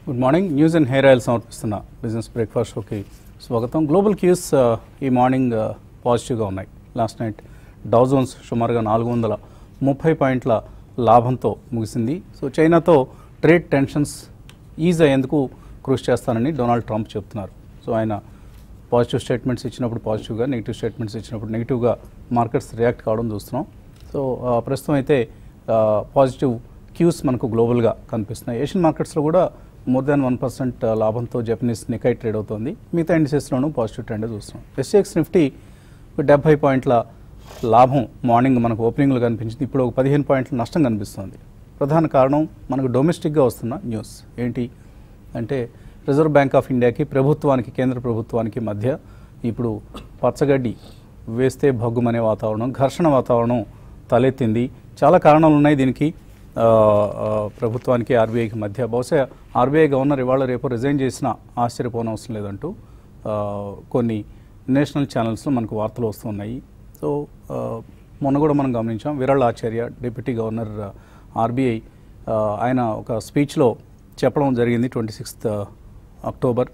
Good morning news and hair oil సమర్పిస్తున్న business breakfast షోకి స్వాగతం గ్లోబల్ క్యూస్ ఈ మార్నింగ్ పాజిటివ్గా ఉన్నాయి లాస్ట్ నైట్ డౌ జోన్స్ సుమారుగా నాలుగు వందల ముప్పై పాయింట్ల లాభంతో ముగిసింది సో చైనాతో ట్రేడ్ టెన్షన్స్ ఈజ్ అయ్యేందుకు కృషి చేస్తానని డొనాల్డ్ ట్రంప్ చెప్తున్నారు సో ఆయన పాజిటివ్ స్టేట్మెంట్స్ ఇచ్చినప్పుడు పాజిటివ్గా నెగిటివ్ స్టేట్మెంట్స్ ఇచ్చినప్పుడు నెగిటివ్గా మార్కెట్స్ రియాక్ట్ కావడం చూస్తున్నాం సో ఆ, ప్రస్తుతం అయితే పాజిటివ్ క్యూస్ మనకు గ్లోబల్గా కనిపిస్తున్నాయి ఏషియన్ మార్కెట్స్లో కూడా మోర్ దాన్ వన్ పర్సెంట్ లాభంతో జపనీస్ నికై ట్రేడ్ అవుతుంది మిగతా ఇండిసెస్లోనూ పాజిటివ్ ట్రెండ్ చూస్తున్నాం ఎస్ఎక్స్ నిఫ్టీ డెబ్బై పాయింట్ల లాభం మార్నింగ్ మనకు ఓపెనింగ్లో కనిపించింది ఇప్పుడు ఒక పదిహేను పాయింట్ల నష్టం కనిపిస్తుంది ప్రధాన కారణం మనకు డొమెస్టిక్గా వస్తున్న న్యూస్ ఏంటి అంటే రిజర్వ్ బ్యాంక్ ఆఫ్ ఇండియాకి ప్రభుత్వానికి కేంద్ర ప్రభుత్వానికి మధ్య ఇప్పుడు పచ్చగడ్డి వేస్తే భగ్గుమనే వాతావరణం ఘర్షణ వాతావరణం తలెత్తింది చాలా కారణాలు ఉన్నాయి దీనికి ఆ, ఆ, ప్రభుత్వానికి ఆర్బీఐకి మధ్య బహుశా ఆర్బీఐ గవర్నర్ ఇవాళ రేపు రిజైన్ చేసినా ఆశ్చర్యపోనవసరం లేదంటూ ఆ, కొన్ని నేషనల్ ఛానల్స్లో మనకు వార్తలు వస్తున్నాయి సో ఆ, మొన్న కూడా మనం గమనించాం Viral Acharya deputy governor RBI ఆయన ఒక స్పీచ్లో చెప్పడం జరిగింది ట్వంటీ సిక్స్త్ అక్టోబర్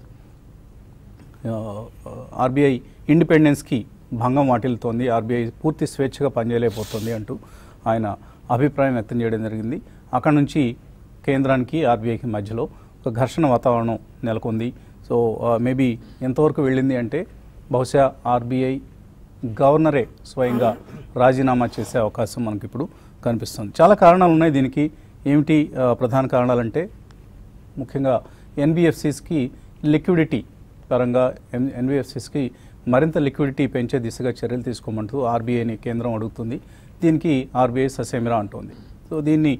ఆర్బీఐ ఇండిపెండెన్స్కి భంగం వాటిల్తోంది ఆర్బీఐ పూర్తి స్వేచ్ఛగా పనిచేయలేకపోతుంది అంటూ ఆయన అభిప్రాయం వ్యక్తం చేయడం జరిగింది అక్కడ నుంచి కేంద్రానికి ఆర్బీఐకి మధ్యలో ఒక ఘర్షణ వాతావరణం నెలకొంది సో మేబీ ఎంతవరకు వెళ్ళింది అంటే బహుశా ఆర్బీఐ గవర్నరే స్వయంగా రాజీనామా చేసే అవకాశం మనకి ఇప్పుడు కనిపిస్తుంది చాలా కారణాలు ఉన్నాయి దీనికి ఏమిటి ఆ, ప్రధాన కారణాలంటే ముఖ్యంగా ఎన్బిఎఫ్సిస్కి లిక్విడిటీ పరంగా ఎన్ ఎన్బిఎఫ్సిస్కి మరింత లిక్విడిటీ పెంచే దిశగా చర్యలు తీసుకోమంటూ ఆర్బీఐని కేంద్రం అడుగుతుంది దీనికి ఆర్బీఐ ససేమిరా అంటోంది సో దీన్ని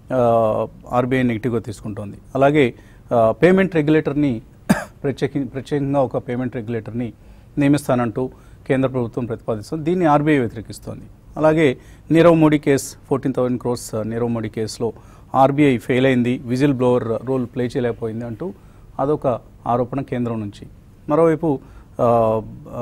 ఆర్బీఐ నెగిటివ్గా తీసుకుంటోంది అలాగే పేమెంట్ రెగ్యులేటర్ని ప్రత్యేకి ప్రత్యేకంగా ఒక పేమెంట్ రెగ్యులేటర్ని నియమిస్తానంటూ కేంద్ర ప్రభుత్వం ప్రతిపాదిస్తుంది దీన్ని ఆర్బీఐ వ్యతిరేకిస్తోంది అలాగే Nirav Modi case fourteen thousand crores Nirav Modi కేసులో ఆర్బీఐ ఫెయిల్ అయింది విజిల్ బ్లోవర్ రోల్ ప్లే చేయలేకపోయింది అంటూ అదొక ఆరోపణ కేంద్రం నుంచి మరోవైపు ఆ, ఆ,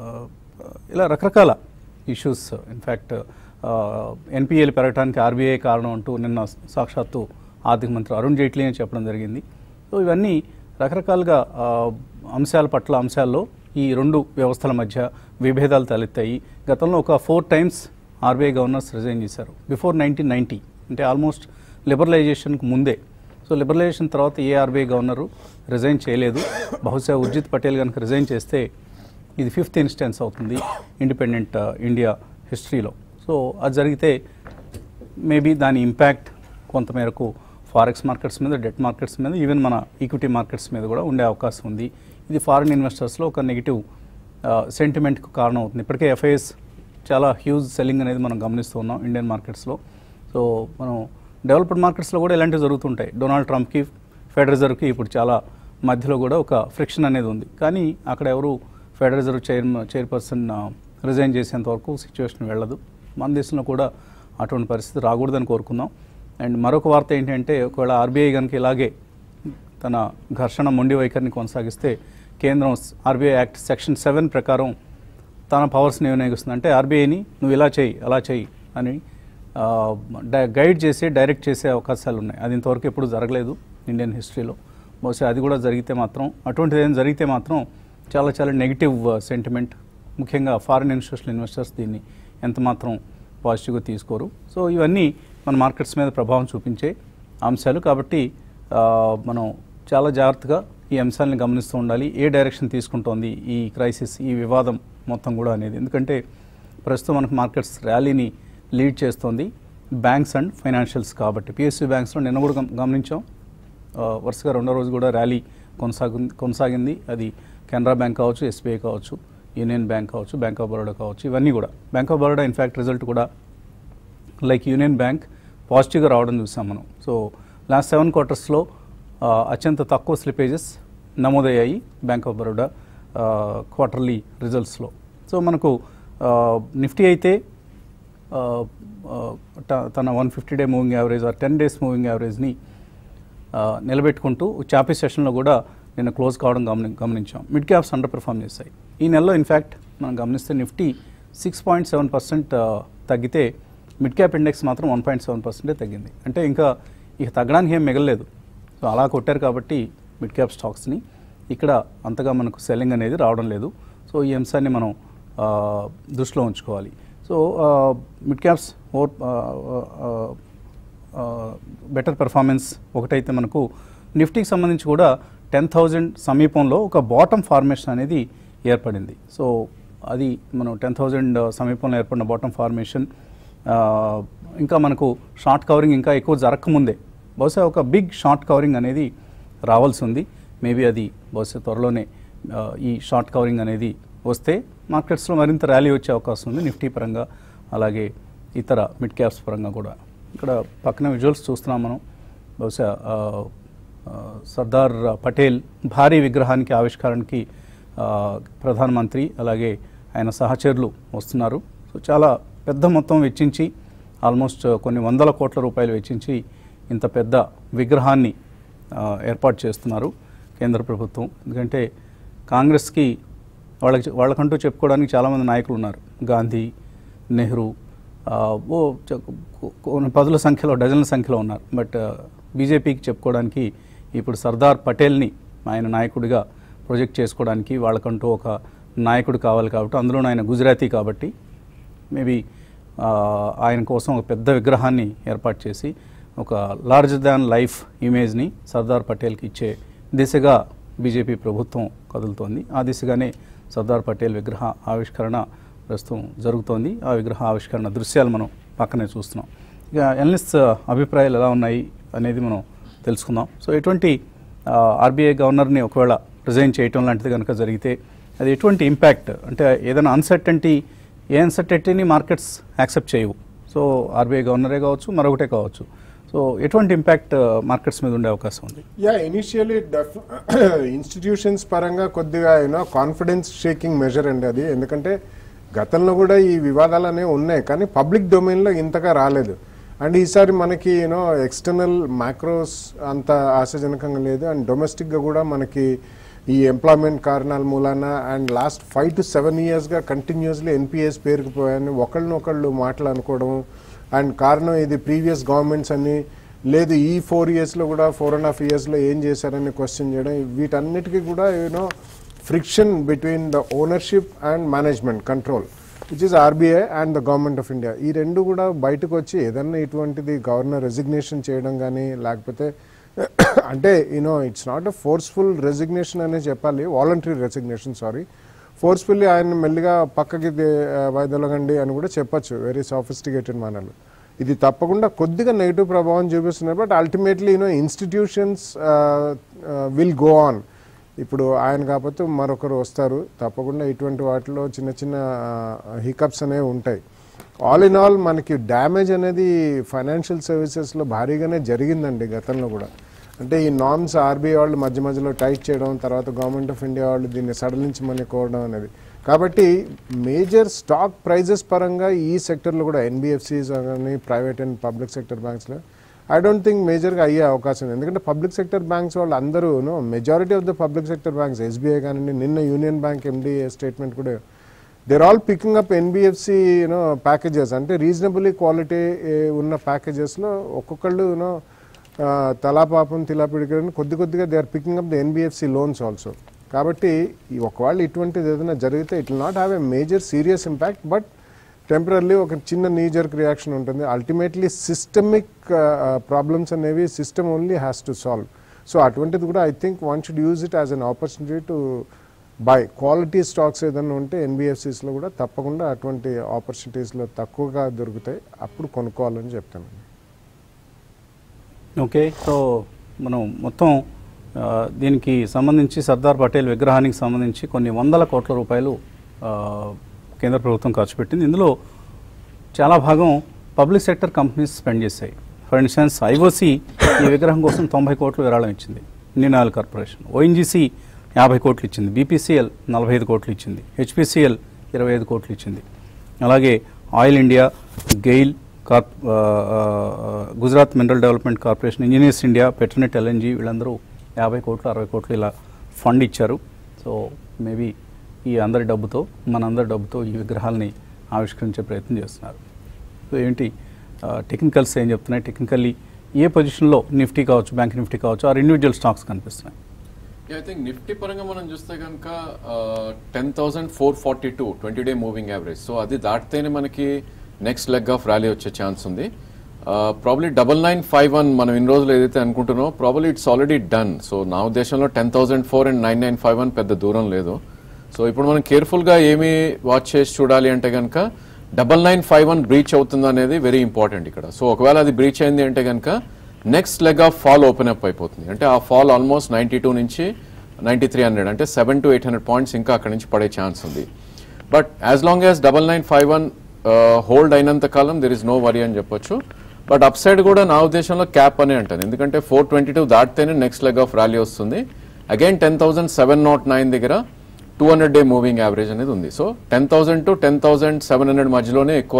ఇలా రకరకాల ఇష్యూస్ ఇన్ఫ్యాక్ట్ ఎన్పిఎల్ పెరగడానికి ఆర్బీఐ కారణం అంటూ నిన్న సాక్షాత్తు ఆర్థిక మంత్రి అరుణ్ జైట్లీ అని చెప్పడం జరిగింది సో ఇవన్నీ రకరకాలుగా ఆ, అంశాల పట్ల అంశాల్లో ఈ రెండు వ్యవస్థల మధ్య విభేదాలు తలెత్తాయి గతంలో ఒక four times RBI governors resign చేశారు బిఫోర్ నైన్టీన్ నైంటీ అంటే ఆల్మోస్ట్ లిబరలైజేషన్కు ముందే సో లిబరలైజేషన్ తర్వాత ఏ ఆర్బీఐ గవర్నరు రిజైన్ చేయలేదు బహుశా ఉర్జిత్ పటేల్ కనుక రిజైన్ చేస్తే ఇది ఫిఫ్త్ ఇన్స్టెన్స్ అవుతుంది ఇండిపెండెంట్ ఇండియా హిస్టరీలో సో అది జరిగితే మేబీ దాని ఇంపాక్ట్ కొంతమేరకు ఫారెక్స్ మార్కెట్స్ మీద డెట్ మార్కెట్స్ మీద ఈవెన్ మన ఈక్విటీ మార్కెట్స్ మీద కూడా ఉండే అవకాశం ఉంది ఇది ఫారిన్ ఇన్వెస్టర్స్లో ఒక నెగిటివ్ సెంటిమెంట్కు కారణం అవుతుంది ఇప్పటికే ఎఫ్ఐఎస్ చాలా హ్యూజ్ సెల్లింగ్ అనేది మనం గమనిస్తూ ఉన్నాం ఇండియన్ మార్కెట్స్లో సో మనం డెవలప్డ్ మార్కెట్స్లో కూడా ఇలాంటివి జరుగుతుంటాయి డొనాల్డ్ ట్రంప్కి ఫెడరల్ రిజర్వ్కి ఇప్పుడు చాలా మధ్యలో కూడా ఒక ఫ్రిక్షన్ అనేది ఉంది కానీ అక్కడ ఎవరు Federal Reserve chair chairperson resign చేసేంత వరకు సిచ్యువేషన్ వెళ్ళదు మన దేశంలో కూడా అటువంటి పరిస్థితి రాకూడదని కోరుకుందాం అండ్ మరొక వార్త ఏంటంటే ఒకవేళ ఆర్బీఐ కనుక ఇలాగే తన ఘర్షణ మొండి వైఖరిని కొనసాగిస్తే కేంద్రం ఆర్బీఐ యాక్ట్ సెక్షన్ సెవెన్ ప్రకారం తన పవర్స్ని వినియోగిస్తుంది అంటే ఆర్బీఐని నువ్వు ఇలా చేయి అలా చేయి అని ఆ, డై- గైడ్ చేసి డైరెక్ట్ చేసే అవకాశాలు ఉన్నాయి అది ఇంతవరకు ఎప్పుడు జరగలేదు ఇండియన్ హిస్టరీలో బహుశా అది కూడా జరిగితే మాత్రం అటువంటిది ఏదైనా జరిగితే మాత్రం చాలా చాలా నెగిటివ్ సెంటిమెంట్ ముఖ్యంగా ఫారిన్ ఇన్స్టిట్యూషనల్ ఇన్వెస్టర్స్ దీన్ని ఎంత మాత్రం పాజిటివ్గా తీసుకోరు సో ఇవన్నీ మన మార్కెట్స్ మీద ప్రభావం చూపించే అంశాలు కాబట్టి ఆ, మనం చాలా జాగ్రత్తగా ఈ అంశాలను గమనిస్తూ ఉండాలి ఏ డైరెక్షన్ తీసుకుంటోంది ఈ క్రైసిస్ ఈ వివాదం మొత్తం కూడా అనేది ఎందుకంటే ప్రస్తుతం మనకు మార్కెట్స్ ర్యాలీని లీడ్ చేస్తోంది బ్యాంక్స్ అండ్ ఫైనాన్షియల్స్ కాబట్టి పిఎస్యూ బ్యాంక్స్లో నిన్న కూడా గమ- గమనించాం ఆ, వరుసగా రెండో రోజు కూడా ర్యాలీ కొనసాగు కొనసాగింది అది కెనరా బ్యాంక్ కావచ్చు ఎస్బీఐ కావచ్చు యూనియన్ బ్యాంక్ కావచ్చు బ్యాంక్ ఆఫ్ బరోడా కావచ్చు ఇవన్నీ కూడా Bank of Baroda in fact result కూడా లైక్ యూనియన్ బ్యాంక్ పాజిటివ్గా రావడం చూసాం మనం సో లాస్ట్ సెవెన్ క్వార్టర్స్లో అత్యంత తక్కువ స్లిపేజెస్ నమోదయ్యాయి బ్యాంక్ ఆఫ్ బరోడా క్వార్టర్లీ రిజల్ట్స్లో సో మనకు ఆ, నిఫ్టీ అయితే ఆ, ఆ, ట- తన one fifty day moving average or ten days moving యావరేజ్ని ఆ, నిలబెట్టుకుంటూ చాపీ సెషన్లో కూడా నిన్న క్లోజ్ కావడం గమని గమనించాం మిడ్ క్యాప్స్ అండర్ పెర్ఫామ్ చేశాయి ఈ నెలలో ఇన్ఫ్యాక్ట్ మనం గమనిస్తే Nifty six point seven percent తగ్గితే మిడ్ క్యాప్ ఇండెక్స్ మాత్రం వన్ పాయింట్ సెవెన్ పర్సెంటే తగ్గింది అంటే ఇంకా ఇక తగ్గడానికి ఏం మిగలలేదు సో అలా కొట్టారు కాబట్టి మిడ్ క్యాప్ స్టాక్స్ని ఇక్కడ అంతగా మనకు సెల్లింగ్ అనేది రావడం లేదు సో ఈ అంశాన్ని మనం ఆ, దృష్టిలో ఉంచుకోవాలి so mid caps or better performance ఒకటైతే మనకు నిఫ్టీకి సంబంధించి కూడా టెన్ థౌజండ్ సమీపంలో ఒక బాటమ్ ఫార్మేషన్ అనేది ఏర్పడింది సో అది మనం టెన్ థౌజండ్ సమీపంలో ఏర్పడిన బాటమ్ ఫార్మేషన్ ఇంకా మనకు షార్ట్ కవరింగ్ ఇంకా ఎక్కువ జరగకముందే బహుశా ఒక బిగ్ షార్ట్ కవరింగ్ అనేది రావాల్సి ఉంది మేబీ అది బహుశా త్వరలోనే ఆ, ఈ షార్ట్ కవరింగ్ అనేది వస్తే మార్కెట్స్లో మరింత ర్యాలీ వచ్చే అవకాశం ఉంది నిఫ్టీ పరంగా అలాగే ఇతర మిడ్ క్యాప్స్ పరంగా కూడా ఇక్కడ పక్కన విజువల్స్ చూస్తున్నాం మనం బహుశా ఆ, ఆ, సర్దార్ పటేల్ భారీ విగ్రహానికి ఆవిష్కరణకి ఆ, ప్రధానమంత్రి అలాగే ఆయన సహచరులు వస్తున్నారు సో చాలా పెద్ద మొత్తం వెచ్చించి ఆల్మోస్ట్ కొన్ని వందల కోట్ల రూపాయలు వెచ్చించి ఇంత పెద్ద విగ్రహాన్ని ఆ, ఏర్పాటు చేస్తున్నారు కేంద్ర ప్రభుత్వం ఎందుకంటే కాంగ్రెస్కి వాళ్ళకి వాళ్ళకంటూ చెప్పుకోవడానికి చాలామంది నాయకులు ఉన్నారు గాంధీ నెహ్రూ ఆ, ఓ చ- కొ- కొన్ని పదుల సంఖ్యలో డజన్ల సంఖ్యలో ఉన్నారు బట్ బీజేపీకి చెప్పుకోవడానికి ఇప్పుడు సర్దార్ పటేల్ని ఆయన నాయకుడిగా ప్రొజెక్ట్ చేసుకోవడానికి వాళ్ళకంటూ ఒక నాయకుడు కావాలి కాబట్టి అందులో ఆయన గుజరాతీ కాబట్టి మేబీ ఆయన కోసం ఒక పెద్ద విగ్రహాన్ని ఏర్పాటు చేసి ఒక లార్జ్ దాన్ లైఫ్ ఇమేజ్ని సర్దార్ పటేల్కి ఇచ్చే దిశగా బీజేపీ ప్రభుత్వం కదులుతోంది ఆ దిశగానే సర్దార్ పటేల్ విగ్రహ ఆవిష్కరణ ప్రస్తుతం జరుగుతోంది ఆ విగ్రహ ఆవిష్కరణ దృశ్యాలు మనం పక్కనే చూస్తున్నాం ఇక ఎనలిస్ట్ అభిప్రాయాలు ఎలా ఉన్నాయి అనేది మనం తెలుసుకుందాం సో ఎటువంటి ఆర్బీఐ గవర్నర్ని ఒకవేళ రిజైన్ చేయటం లాంటిది కనుక జరిగితే అది ఎటువంటి ఇంపాక్ట్ అంటే ఏదైనా అన్సర్టంటీ ఏ అన్సర్టంటీని మార్కెట్స్ యాక్సెప్ట్ చేయవు సో ఆర్బీఐ గవర్నరే కావచ్చు మరొకటే కావచ్చు సో ఎటువంటి ఇంపాక్ట్ మార్కెట్స్ మీద ఉండే అవకాశం ఉంది యా ఇనిషియలీ ఇన్స్టిట్యూషన్స్ పరంగా కొద్దిగా యూనో కాన్ఫిడెన్స్ షేకింగ్ మెజర్ అండి అది ఎందుకంటే గతంలో కూడా ఈ వివాదాలు అనేవి ఉన్నాయి కానీ పబ్లిక్ డొమైన్లో ఇంతగా రాలేదు అండ్ ఈసారి మనకి యూనో ఎక్స్టర్నల్ మ్యాక్రోస్ అంత ఆశాజనకంగా లేదు అండ్ డొమెస్టిక్గా కూడా మనకి ఈ ఎంప్లాయ్మెంట్ కారణాల మూలాన and last five to seven ఇయర్స్గా కంటిన్యూస్లీ ఎన్పిఎస్ పేరుకుపోయాయని ఒకళ్ళనొకళ్ళు మాటలు అనుకోవడం అండ్ కారణం ఇది ప్రీవియస్ గవర్నమెంట్స్ అని లేదు ఈ ఫోర్ ఇయర్స్లో కూడా ఫోర్ అండ్ హాఫ్ ఇయర్స్లో ఏం చేశారని క్వశ్చన్ చేయడం వీటన్నిటికీ కూడా you know friction between the ownership and management control which is RBI and the government of India ఈ రెండు కూడా బయటకు వచ్చి ఏదన్నా ఇటువంటిది గవర్నర్ రెసిగ్నేషన్ చేయడం కానీ లేకపోతే అంటే you know it's not a forceful resignation అనే చెప్పాలి వాలంటరీ రెసిగ్నేషన్ సారీ ఫోర్స్ఫుల్లీ ఆయన మెల్లిగా పక్కకి దే- ఆ, వైదొలగండి అని కూడా చెప్పొచ్చు వెరీ సాఫిస్టికేటెడ్ మనలు ఇది తప్పకుండా కొద్దిగా నెగిటివ్ ప్రభావం చూపిస్తున్నారు but ultimately you know institutions will go on ఇప్పుడు ఆయన కాకపోతే మరొకరు వస్తారు తప్పకుండా ఇటువంటి వాటిలో చిన్న చిన్న హికప్స్ అనేవి ఉంటాయి ఆల్ ఇన్ ఆల్ మనకి డ్యామేజ్ అనేది ఫైనాన్షియల్ సర్వీసెస్లో భారీగానే జరిగిందండి గతంలో కూడా అంటే ఈ నామ్స్ ఆర్బీఐ వాళ్ళు మధ్య మధ్యలో టైట్ చేయడం తర్వాత గవర్నమెంట్ ఆఫ్ ఇండియా వాళ్ళు దీన్ని సడలించమని కోరడం అనేది కాబట్టి మేజర్ స్టాక్ ప్రైజెస్ పరంగా ఈ సెక్టర్లో కూడా ఎన్బిఎఫ్సిస్ కానీ ప్రైవేట్ అండ్ పబ్లిక్ సెక్టర్ బ్యాంక్స్లో ఐ డోంట్ థింక్ మేజర్గా అయ్యే అవకాశం ఉంది ఎందుకంటే పబ్లిక్ సెక్టర్ బ్యాంక్స్ వాళ్ళు అందరూ majority of the public sector banks SBI కానివ్వండి నిన్న యూనియన్ బ్యాంక్ ఎండి స్టేట్మెంట్ కూడా they're all picking up NBFC you know packages అంటే రీజనబుల్లీ క్వాలిటీ ఉన్న ప్యాకేజెస్లో ఒక్కొక్కళ్ళు యూనో తలా పాపం తిలా పిడికని కొద్ది కొద్దిగా they are picking up the NBFC loans also కాబట్టి ఈ ఒకవేళ ఇటువంటిది ఏదైనా జరిగితే it will not have a major serious impact but temporary ఒక చిన్న నీజర్క్ రియాక్షన్ ఉంటుంది అల్టిమేట్లీ సిస్టమిక్ ప్రాబ్లమ్స్ అనేవి system only has to solve so అటువంటిది కూడా I think one should use it as an opportunity to buy quality stocks ఏదైనా ఉంటే ఎన్బిఎఫ్సిస్లో కూడా తప్పకుండా అటువంటి ఆపర్చునిటీస్లో తక్కువగా దొరుకుతాయి అప్పుడు కొనుక్కోవాలని చెప్తాను ఓకే సో మనం మొత్తం ఆ, దీనికి సంబంధించి సర్దార్ పటేల్ విగ్రహానికి సంబంధించి కొన్ని వందల కోట్ల రూపాయలు ఆ, కేంద్ర ప్రభుత్వం ఖర్చు పెట్టింది ఇందులో చాలా భాగం పబ్లిక్ సెక్టర్ కంపెనీస్ స్పెండ్ చేశాయి ఫర్ ఇన్స్టెన్స్ ఐఓసి ఈ విగ్రహం కోసం తొంభై కోట్లు విరాళం ఇచ్చింది ఇండియన్ ఆయిల్ కార్పొరేషన్ ఓఎన్జీసీ యాభై కోట్లు ఇచ్చింది బీపీసీఎల్ నలభై ఐదు కోట్లు ఇచ్చింది హెచ్పిసిఎల్ ఇరవై ఐదు కోట్లు ఇచ్చింది అలాగే ఆయిల్ ఇండియా గెయిల్ కార్ప్ ఆ, ఆ, Gujarat Mineral Development Corporation Engineers India Petronet LNG వీళ్ళందరూ యాభై కోట్లు అరవై కోట్లు ఇలా ఫండ్ ఇచ్చారు సో మేబీ ఈ అందరి డబ్బుతో మనందరి డబ్బుతో ఈ విగ్రహాలని ఆవిష్కరించే ప్రయత్నం చేస్తున్నారు సో ఏంటి టెక్నికల్స్ ఏం చెప్తున్నాయి టెక్నికల్లీ ఏ పొజిషన్లో నిఫ్టీ కావచ్చు బ్యాంక్ నిఫ్టీ కావచ్చు ఆర్ ఇండివిజువల్ స్టాక్స్ కనిపిస్తున్నాయి ఐ థింక్ నిఫ్టీ పరంగా మనం చూస్తే కనుక ten thousand four forty two twenty day moving average so అది దాటితేనే మనకి నెక్స్ట్ లెగ్ ఆఫ్ ర్యాలీ వచ్చే ఛాన్స్ ఉంది probably double nine five one మనం ఇన్ని రోజులు ఏదైతే అనుకుంటున్నామో probably it's already done so నా ఉద్దేశంలో ten thousand four and nine nine five one పెద్ద దూరం లేదు సో ఇప్పుడు మనం కేర్ఫుల్గా ఏమి వాచ్ చేసి చూడాలి అంటే కనుక double nine five one breach అవుతుందా అనేది వెరీ ఇంపార్టెంట్ ఇక్కడ సో ఒకవేళ అది బ్రీచ్ అయింది అంటే కనుక next leg of fall open up అయిపోతుంది అంటే ఆ ఫాల్ ఆల్మోస్ట్ నైంటీ టూ నుంచి నైంటీ త్రీ హండ్రెడ్ అంటే seven to eight hundred points ఇంకా అక్కడ నుంచి పడే ఛాన్స్ ఉంది but as long as double nine five one hold అయినంత కాలం దెర్ ఇస్ నో వరీ అని చెప్పొచ్చు బట్ అప్ సైడ్ కూడా నా ఉద్దేశంలో క్యాప్ అనే అంటాను ఎందుకంటే ఫోర్ ట్వంటీ టూ దాటితేనే నెక్స్ట్ లెగ్ ఆఫ్ ర్యాలీ వస్తుంది again ten thousand seven nought nine దగ్గర two hundred day moving average అనేది ఉంది so ten thousand to ten thousand seven hundred మధ్యలోనే ఎక్కువ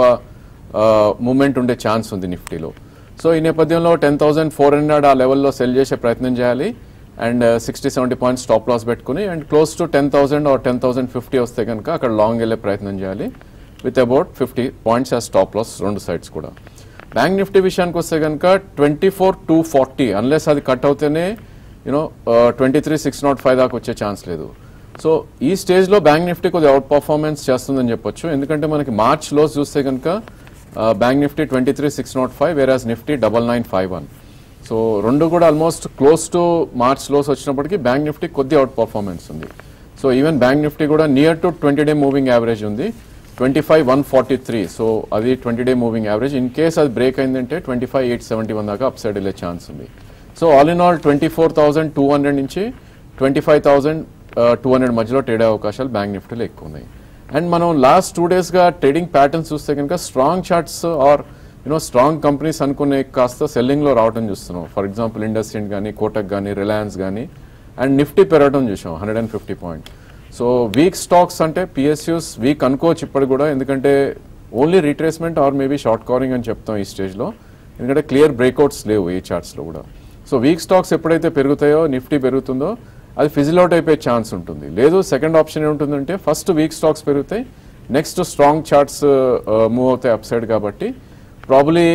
మూమెంట్ ఉండే ఛాన్స్ ఉంది నిఫ్టీలో సో ఈ నేపథ్యంలో టెన్ థౌసండ్ ఫోర్ హండ్రెడ్ ఆ లెవెల్లో సెల్ చేసే ప్రయత్నం చేయాలి and sixty seventy points stop loss పెట్టుకుని and close to ten thousand or ten thousand fifty వస్తే కనుక అక్కడ లాంగ్ వెళ్ళే ప్రయత్నం చేయాలి విత్ అబౌట్ ఫిఫ్టీ పాయింట్స్ ఆ స్టాప్ లాస్ రెండు సైడ్స్ కూడా బ్యాంక్ నిఫ్టీ విషయానికి వస్తే కనుక twenty four two forty unless అది కట్ అవుతేనే you know twenty three six nought five దాకా వచ్చే ఛాన్స్ లేదు సో ఈ స్టేజ్లో బ్యాంక్ నిఫ్టీ కొద్దిగా అవుట్ పర్ఫార్మెన్స్ చేస్తుందని చెప్పొచ్చు ఎందుకంటే మనకి మార్చ్ లోస్ చూస్తే కనుక bank Nifty twenty three six nought five whereas Nifty double nine five one so రెండు కూడా almost close to March lows వచ్చినప్పటికీ బ్యాంక్ నిఫ్టీ కొద్ది అవుట్ పర్ఫార్మెన్స్ ఉంది సో ఈవెన్ బ్యాంక్ నిఫ్టీ కూడా near to twenty day moving average ఉంది twenty five one forty three so అది twenty day moving average in case అది break అయిందంటే twenty five eight seventy one దాకా up side వెళ్ళే chance ఉంది so all in all twenty four thousand two hundred నుంచి twenty five thousand two hundred మధ్యలో trade అయ్యే అవకాశాలు బ్యాంక్ నిఫ్టీలో ఎక్కువ ఉన్నాయి అండ్ మనం లాస్ట్ టూ డేస్గా ట్రేడింగ్ ప్యాటర్న్స్ చూస్తే కనుక strong charts or you know strong companies అనుకునే కాస్త సెల్లింగ్లో రావడం చూస్తున్నాం ఫర్ ఎగ్జాంపుల్ ఇండస్ట్రీన్ కానీ కోటక్ కానీ రిలయన్స్ కానీ అండ్ నిఫ్టీ పెరగడం చూసాం hundred and fifty point so weak stocks అంటే పిఎస్యూస్ వీక్ అనుకోవచ్చు ఇప్పుడు కూడా ఎందుకంటే only retracement or maybe short covering అని చెప్తాం ఈ స్టేజ్లో ఎందుకంటే క్లియర్ బ్రేక్అవుట్స్ లేవు ఈ చార్ట్స్లో కూడా సో వీక్ స్టాక్స్ ఎప్పుడైతే పెరుగుతాయో నిఫ్టీ పెరుగుతుందో అది ఫిజిల్ అవుట్ అయిపోయే ఛాన్స్ ఉంటుంది లేదు సెకండ్ ఆప్షన్ ఏముంటుందంటే ఫస్ట్ వీక్ స్టాక్స్ పెరుగుతాయి నెక్స్ట్ స్ట్రాంగ్ చార్ట్స్ మూవ్ అవుతాయి అప్ సైడ్ కాబట్టి ప్రాబ్లీ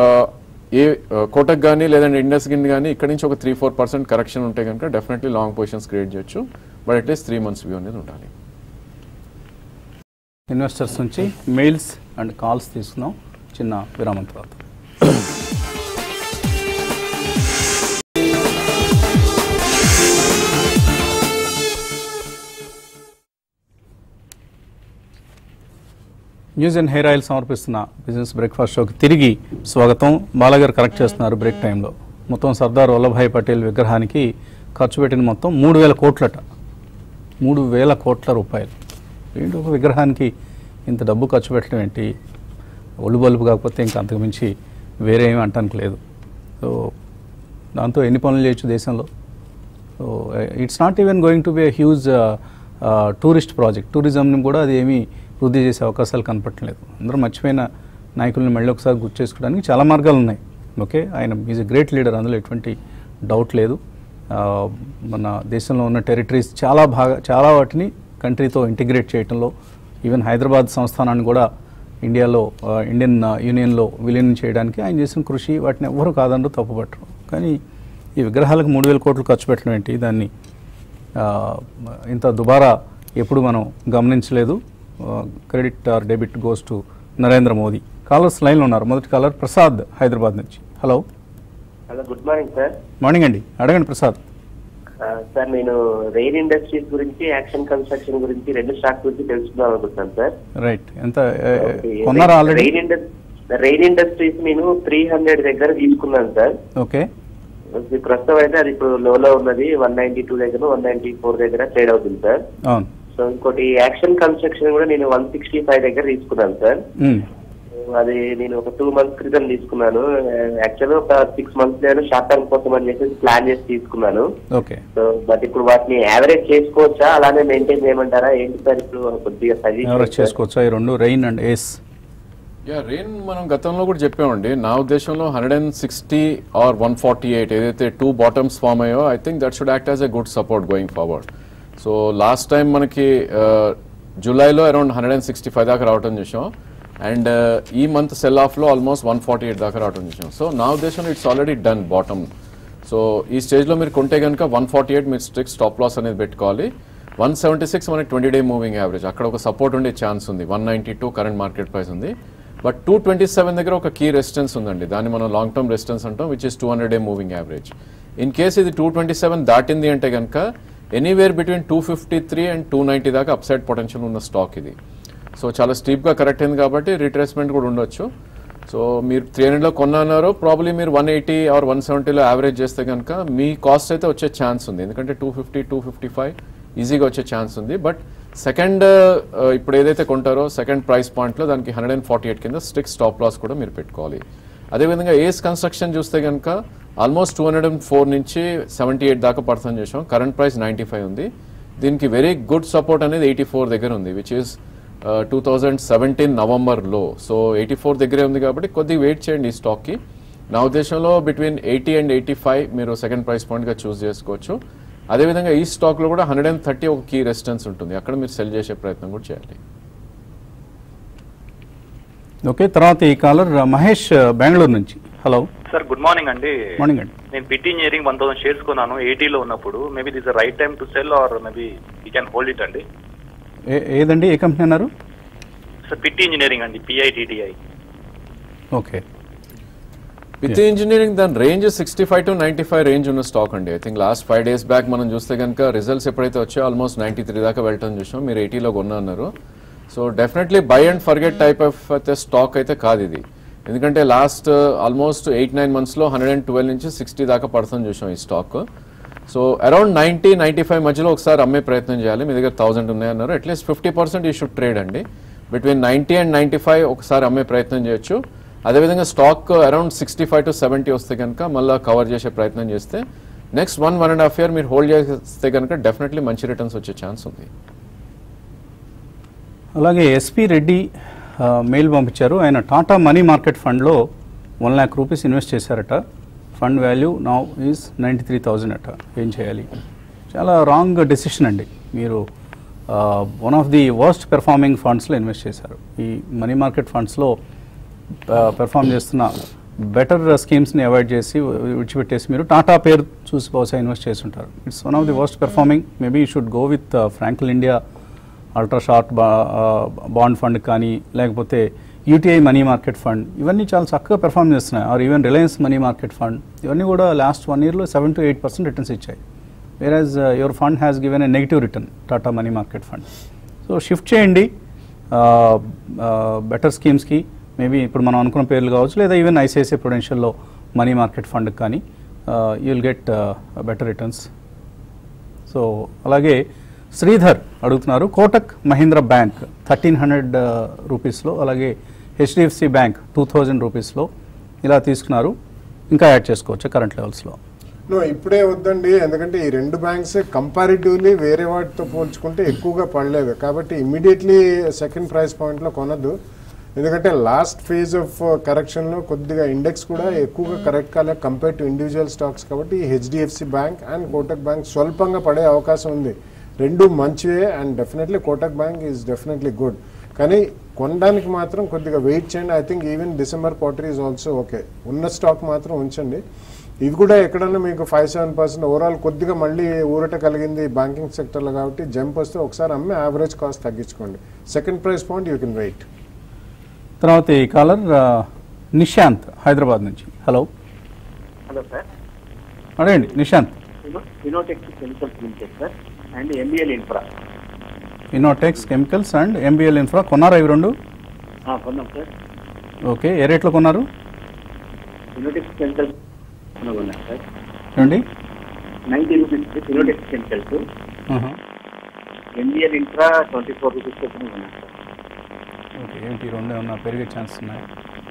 ఏ కోటక్ కానీ లేదంటే ఇండస్ గిన్ కానీ ఇక్కడ నుంచి ఒక త్రీ ఫోర్ పర్సెంట్ కరెక్షన్ ఉంటే కనుక డెఫినెట్లీ లాంగ్ పొజిషన్స్ క్రియేట్ చేయొచ్చు but at least three months view అనేది ఉండాలి ఇన్వెస్టర్స్ నుంచి మెయిల్స్ అండ్ కాల్స్ తీసుకుందాం చిన్న విరామం తర్వాత న్యూస్ అండ్ హెయిర్ ఆయిల్ సమర్పిస్తున్న బిజినెస్ బ్రేక్ఫాస్ట్ షోకి తిరిగి స్వాగతం బాలగారు కరెక్ట్ చేస్తున్నారు బ్రేక్ టైంలో మొత్తం సర్దార్ వల్లభాయ్ పటేల్ విగ్రహానికి ఖర్చు పెట్టిన మొత్తం మూడు వేల కోట్లట మూడు వేల కోట్ల రూపాయలు ఏంటి ఒక విగ్రహానికి ఇంత డబ్బు ఖర్చు పెట్టడం ఏంటి ఒళ్ళు బలుపు కాకపోతే ఇంకా అంతకుమించి వేరే ఏమి అంటానికి లేదు సో దాంతో ఎన్ని పనులు చేయొచ్చు దేశంలో so it's not even going to be huge tourist project టూరిజంని కూడా అది ఏమీ వృద్ధి చేసే అవకాశాలు కనపడలేదు అందరూ మర్చిపోయిన నాయకుల్ని మళ్ళీ ఒకసారి గుర్తు చేసుకోవడానికి చాలా మార్గాలు ఉన్నాయి ఓకే ఆయన ఈజ్ ఎ గ్రేట్ లీడర్ అందులో ఎటువంటి డౌట్ లేదు ఆ, మన దేశంలో ఉన్న టెరిటరీస్ చాలా బాగా చాలా వాటిని కంట్రీతో ఇంటిగ్రేట్ చేయడంలో ఈవెన్ హైదరాబాద్ సంస్థానాన్ని కూడా ఇండియాలో ఆ, ఇండియన్ ఆ, యూనియన్లో విలీనం చేయడానికి ఆయన చేసిన కృషి వాటిని ఎవ్వరూ కాదనరు తప్పుపట్టరు కానీ ఈ విగ్రహాలకు మూడు వేల కోట్లు ఖర్చు పెట్టడం ఏంటి దాన్ని ఆ, ఇంత దుబారా ఎప్పుడు మనం గమనించలేదు credit or debit goes to Narendra Modi callers లైన్లో ఉన్నారు మొదటి కాలర్ ప్రసాద్ హైదరాబాద్ నుంచి hello hello good morning sir morning అండి అడగండి ప్రసాద్ ఆ, సార్ నేను రెయిన్ ఇండస్ట్రీస్ గురించి యాక్షన్ కన్స్ట్రక్షన్ గురించి రెండు స్టాక్ గురించి తెలుసుకుందాం అనుకుంటున్నాను సార్ రైట్ ఎంత ఏ, కొన్నారా already Rain Indus Rain Industries నేను త్రీ హండ్రెడ్ దగ్గర తీసుకున్నాను సార్ ఓకే ఇది ప్రస్తుతం అయితే అది ఇప్పుడు లోలో ఉన్నది వన్ నైన్టీ టూ దగ్గర వన్ నైన్టీ ఫోర్ దగ్గర ట్రేడ్ అవుతుంది సార్ అవును సో ఇంకోటి యాక్షన్ కన్స్ట్రక్షన్ కూడా నేను వన్ సిక్స్టీ ఫైవ్ దగ్గర తీసుకున్నాను సార్ మ్, అది నేను ఒక టూ మంత్స్ క్రితం తీసుకున్నాను యాక్చువల్ ఒక సిక్స్ మంత్స్ నేను షార్ట్ టర్మ్ కోసం అని చెప్పేసి ప్లాన్ చేసి తీసుకున్నాను ఓకే సో బట్ ఇప్పుడు వాటిని యావరేజ్ చేసుకోవచ్చా అలానే మెయింటైన్ చేయమంటారా ఏంటి సార్ ఇప్పుడు కొద్దిగా ఎవరెస్ట్ సజెస్ట్ చేసుకోవచ్చా ఈ రెండు Rain and ACE yeah Rain మనం గతంలో కూడా చెప్పామండి నా ఉద్దేశంలో hundred and sixty or one forty eight ఏదైతే టూ బాటమ్స్ ఫామ్ అయ్యో I think that should act as a good support going forward so last time మనకి జూలైలో around hundred and sixty five దాకా రావటం చూసాం అండ్ ఈ మంత్ సెల్ ఆఫ్లో almost one forty eight దాకా రావటం చూసాం సో నా ఉద్దేశంలో it's already done bottom so ఈ స్టేజ్లో మీరు కొంటే కనుక వన్ ఫార్టీ ఎయిట్ మీరు స్ట్రిక్ స్టాప్ లాస్ అనేది పెట్టుకోవాలి వన్ సెవెంటీ సిక్స్ మనకి ట్వంటీ డే మూవింగ్ యావరేజ్ అక్కడ ఒక సపోర్ట్ ఉండే ఛాన్స్ ఉంది one ninety two current market price ఉంది బట్ టూ ట్వంటీ సెవెన్ దగ్గర ఒక కీ రెసిస్టెన్స్ ఉందండి దాన్ని మనం లాంగ్ టర్మ్ రెసిస్టెన్స్ అంటాం which is two hundred day moving average in case ఇది టూ ట్వంటీ సెవెన్ దాటింది అంటే కనుక anywhere between two fifty three and two ninety దాకా అప్సైడ్ పొటెన్షియల్ ఉన్న స్టాక్ ఇది సో చాలా స్టీప్గా కరెక్ట్ అయింది కాబట్టి రిట్రేస్మెంట్ కూడా ఉండొచ్చు సో మీరు త్రీ హండ్రెడ్లో కొన్నారు ప్రాబ్లీ మీరు వన్ ఎయిటీ ఆర్ వన్ సెవెంటీలో యావరేజ్ చేస్తే కనుక మీ కాస్ట్ అయితే వచ్చే ఛాన్స్ ఉంది ఎందుకంటే two fifty two fifty five ఈజీగా వచ్చే ఛాన్స్ ఉంది బట్ సెకండ్ ఇప్పుడు ఏదైతే కొంటారో సెకండ్ ప్రైస్ పాయింట్లో దానికి హండ్రెడ్ అండ్ ఫార్టీ ఎయిట్ కింద స్టిక్ స్టాప్ లాస్ కూడా మీరు పెట్టుకోవాలి అదేవిధంగా ఏస్ కన్స్ట్రక్షన్ చూస్తే కనుక almost two hundred and four నుంచి సెవెంటీ ఎయిట్ దాకా పర్సన్ చేసాం కరెంట్ ప్రైస్ నైంటీ ఫైవ్ ఉంది దీనికి వెరీ గుడ్ సపోర్ట్ అనేది ఎయిటీ ఫోర్ దగ్గర ఉంది which is two thousand seventeen నవంబర్లో సో ఎయిటీ ఫోర్ దగ్గరే ఉంది కాబట్టి కొద్దిగా వెయిట్ చేయండి ఈ స్టాక్కి నా ఉద్దేశంలో between eighty and eighty five మీరు సెకండ్ ప్రైస్ పాయింట్గా చూస్ చేసుకోవచ్చు అదేవిధంగా ఈ స్టాక్లో కూడా హండ్రెడ్ అండ్ థర్టీ ఒక కీ రెసిస్టెన్స్ ఉంటుంది అక్కడ మీరు సెల్ చేసే ప్రయత్నం కూడా చేయాలి ఓకే తర్వాత ఈ కాలర్ మహేష్ బెంగళూరు నుంచి హలో సార్ గుడ్ మార్నింగ్ అండి మార్నింగ్ అండి నేను Pitt engineering one thousand shares కొన్నాను ఎయిటీలో ఉన్నప్పుడు maybe this right time to sell or maybe you can hold it అండి ఏ- ఏదండి ఏ కంపెనీ అన్నారు సార్ పిట్ ఇంజనీరింగ్ అండి పిఐటిటిఐ ఓకే విత్ ఇంజనీరింగ్ దాని range sixty five to ninety five range ఉన్న స్టాక్ అండి I think last five days back మనం చూస్తే కనుక రిజల్ట్స్ ఎప్పుడైతే వచ్చాయో ఆల్మోస్ట్ నైంటీ త్రీ దాకా వెళ్ళటం చూసాం మీరు ఎయిటీలో కొన్నారు సో definitely buy and forget type of అయితే స్టాక్ అయితే కాదు ఇది ఎందుకంటే లాస్ట్ ఆల్మోస్ట్ ఎయిట్ నైన్ మంత్స్లో హండ్రెడ్ అండ్ ట్వెల్వ్ నుంచి సిక్స్టీ దాకా పడుతుంది చూసాం ఈ stock so around ninety ninety five మధ్యలో ఒకసారి అమ్మే ప్రయత్నం చేయాలి మీ దగ్గర థౌసండ్ ఉన్నాయన్నారు అట్లీస్ట్ ఫిఫ్టీ పర్సెంట్ ఈ షుడ్ ట్రేడ్ అండి between ninety and ninety five ఒకసారి అమ్మే ప్రయత్నం చేయొచ్చు అదేవిధంగా stock around sixty five to seventy వస్తే కనుక మళ్ళీ కవర్ చేసే ప్రయత్నం చేస్తే next one one and half year మీరు హోల్డ్ చేస్తే కనుక డెఫినెట్లీ మంచి రిటర్న్స్ వచ్చే ఛాన్స్ ఉంది అలాగే ఎస్పి రెడ్డి ఆ, మెయిల్ పంపించారు ఆయన టాటా మనీ మార్కెట్ ఫండ్లో వన్ ల్యాక్ రూపీస్ ఇన్వెస్ట్ చేశారట fund value now is ninety three thousand అట ఏం చేయాలి చాలా రాంగ్ డెసిషన్ అండి మీరు one of the worst performing ఫండ్స్లో ఇన్వెస్ట్ చేశారు ఈ మనీ మార్కెట్ ఫండ్స్లో పెర్ఫామ్ చేస్తున్న బెటర్ స్కీమ్స్ని అవాయిడ్ చేసి విడిచిపెట్టేసి మీరు టాటా పేరు చూసి బహుశా ఇన్వెస్ట్ చేసి ఉంటారు it's one of the worst performing maybe you should go with Franklin India ultra short bond fund కానీ లేకపోతే యూటీఐ మనీ మార్కెట్ ఫండ్ ఇవన్నీ చాలా చక్కగా పెర్ఫామ్ చేస్తున్నాయి or even Reliance money market fund ఇవన్నీ కూడా లాస్ట్ వన్ ఇయర్లో seven to eight percent returns ఇచ్చాయి whereas your fund has given a negative return Tata money market fund so shift చేయండి better స్కీమ్స్కి మేబీ ఇప్పుడు మనం అనుకున్న పేర్లు కావచ్చు లేదా ఈవెన్ ఐసిఐసిఐ ప్రొడెన్షియల్లో మనీ మార్కెట్ ఫండ్ కానీ you will get better returns so అలాగే శ్రీధర్ అడుగుతున్నారు Kotak Mahindra bank thirteen hundred రూపీస్లో అలాగే హెచ్డిఎఫ్సి బ్యాంక్ టూ థౌజండ్ రూపీస్లో ఇలా తీసుకున్నారు ఇంకా యాడ్ చేసుకోవచ్చు కరెంట్ లెవెల్స్లో నో ఇప్పుడే వద్దండి ఎందుకంటే ఈ రెండు బ్యాంక్స్ కంపారిటివ్లీ వేరే వాటితో పోల్చుకుంటే ఎక్కువగా పడలేదు కాబట్టి ఇమ్మీడియట్లీ సెకండ్ ప్రైస్ పాయింట్లో కొనద్దు ఎందుకంటే లాస్ట్ ఫేజ్ ఆఫ్ కరెక్షన్లో కొద్దిగా ఇండెక్స్ కూడా ఎక్కువగా కరెక్ట్ కాలేదు కంపేర్ టు ఇండివిజువల్ స్టాక్స్ కాబట్టి HDFC bank and Kotak bank స్వల్పంగా పడే అవకాశం ఉంది రెండు మంచివే and definitely Kotak bank is definitely good కానీ కొనడానికి మాత్రం కొద్దిగా వెయిట్ చేయండి I think even December quarter is also okay ఉన్న స్టాక్ మాత్రం ఉంచండి ఇది కూడా ఎక్కడన్నా మీకు ఫైవ్ సెవెన్ పర్సెంట్ ఓవరాల్ కొద్దిగా మళ్ళీ ఊరట కలిగింది బ్యాంకింగ్ సెక్టర్లో కాబట్టి జంప్ వస్తే ఒకసారి అమ్మి యావరేజ్ కాస్ట్ తగ్గించుకోండి second price point you can wait తర్వాత ఈ కాలర్ నిశాంత్ హైదరాబాద్ నుంచి హలో హలో సార్ అడగండి Nishant Innotex chemicals limited sir and MBL infra Innotex chemicals and MBL infra కొన్నారా ఇవి రెండు కొన్నాం సార్ ఓకే ఏ రేట్లో కొన్నారు ఇనోటెక్స్ కెమికల్స్ కొన్నాం సార్ ఏమండి నైన్టీ రూపీస్ ఇనోటెక్స్ కెమికల్స్ ఆహా. MBL infra twenty four rupees కొన్నాం సార్ ఓకే ఏంటి ఈ రెండు ఏమన్నా పెరిగే ఛాన్స్ ఉన్నాయి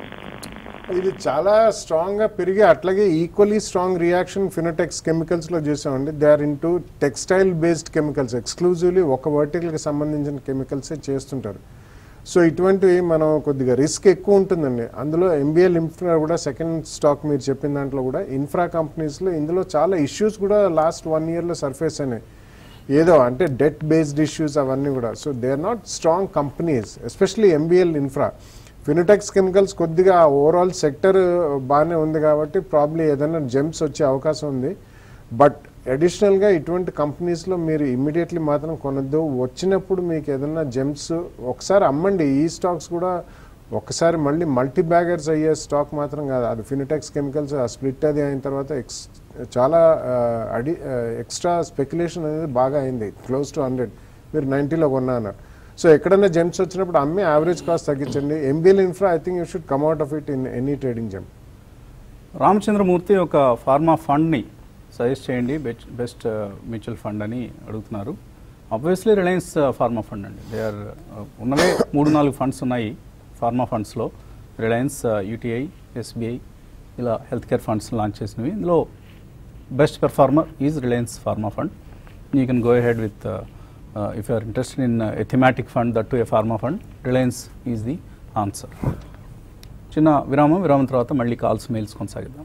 ఇది చాలా స్ట్రాంగ్గా పెరిగి అట్లాగే ఈక్వల్లీ స్ట్రాంగ్ రియాక్షన్ ఫినోటెక్స్ కెమికల్స్లో చూసామండి they are in to textile based chemicals exclusively ఒక వర్టికల్కి సంబంధించిన కెమికల్సే చేస్తుంటారు సో ఇటువంటివి మనం కొద్దిగా రిస్క్ ఎక్కువ ఉంటుందండి అందులో ఎంబీఎల్ ఇన్ఫ్రా కూడా సెకండ్ స్టాక్ మీరు చెప్పిన దాంట్లో కూడా ఇన్ఫ్రా కంపెనీస్లో ఇందులో చాలా ఇష్యూస్ కూడా లాస్ట్ వన్ ఇయర్లో సర్ఫేస్ అయినాయి ఏదో అంటే డెట్ బేస్డ్ ఇష్యూస్ అవన్నీ కూడా so they are not strong companies especially MBL infra Finitex chemicals కొద్దిగా ఓవరాల్ సెక్టర్ బాగానే ఉంది కాబట్టి ప్రాబ్లీ ఏదైనా జెమ్స్ వచ్చే అవకాశం ఉంది బట్ అడిషనల్గా ఇటువంటి కంపెనీస్లో మీరు ఇమ్మీడియట్లీ మాత్రం కొనొద్దు వచ్చినప్పుడు మీకు ఏదైనా జెమ్స్ ఒకసారి అమ్మండి ఈ స్టాక్స్ కూడా ఒకసారి మళ్ళీ మల్టీ బ్యాగర్స్ అయ్యే స్టాక్ మాత్రం కాదు అది ఫినిటెక్స్ కెమికల్స్ ఆ స్ప్లిట్ అది అయిన తర్వాత ఎక్స్ చాలా ఆ, అడి ఎక్స్ట్రా స్పెక్యులేషన్ అనేది బాగా అయింది క్లోజ్ టు హండ్రెడ్ మీరు నైంటీలో కొన్నా అన్నారు సో ఎక్కడైనా జెమ్స్ వచ్చినప్పుడు అమ్మి యావరేజ్ కాస్ట్ తగ్గించండి MBL infra I think you should come out of it in any trading gem Ramachandramurthy ఒక ఫార్మా ఫండ్ని సజెస్ట్ చేయండి బెస్ట్ బెస్ట్ మ్యూచువల్ ఫండ్ అని అడుగుతున్నారు ఆబ్వియస్లీ రిలయన్స్ ఫార్మా ఫండ్ అండి దే ఆర్ ఉన్నవే మూడు నాలుగు ఫండ్స్ ఉన్నాయి ఫార్మా ఫండ్స్లో రిలయన్స్ యూటీఐ ఎస్బీఐ ఇలా హెల్త్ కేర్ ఫండ్స్ లాంచ్ చేసినవి ఇందులో best performer is Reliance pharma fund you can go ahead with if you are interested in a thematic fund that too a pharma fund Reliance is the answer చిన్న విరామం విరామం తర్వాత మళ్ళీ calls mails కొనసాగిద్దాం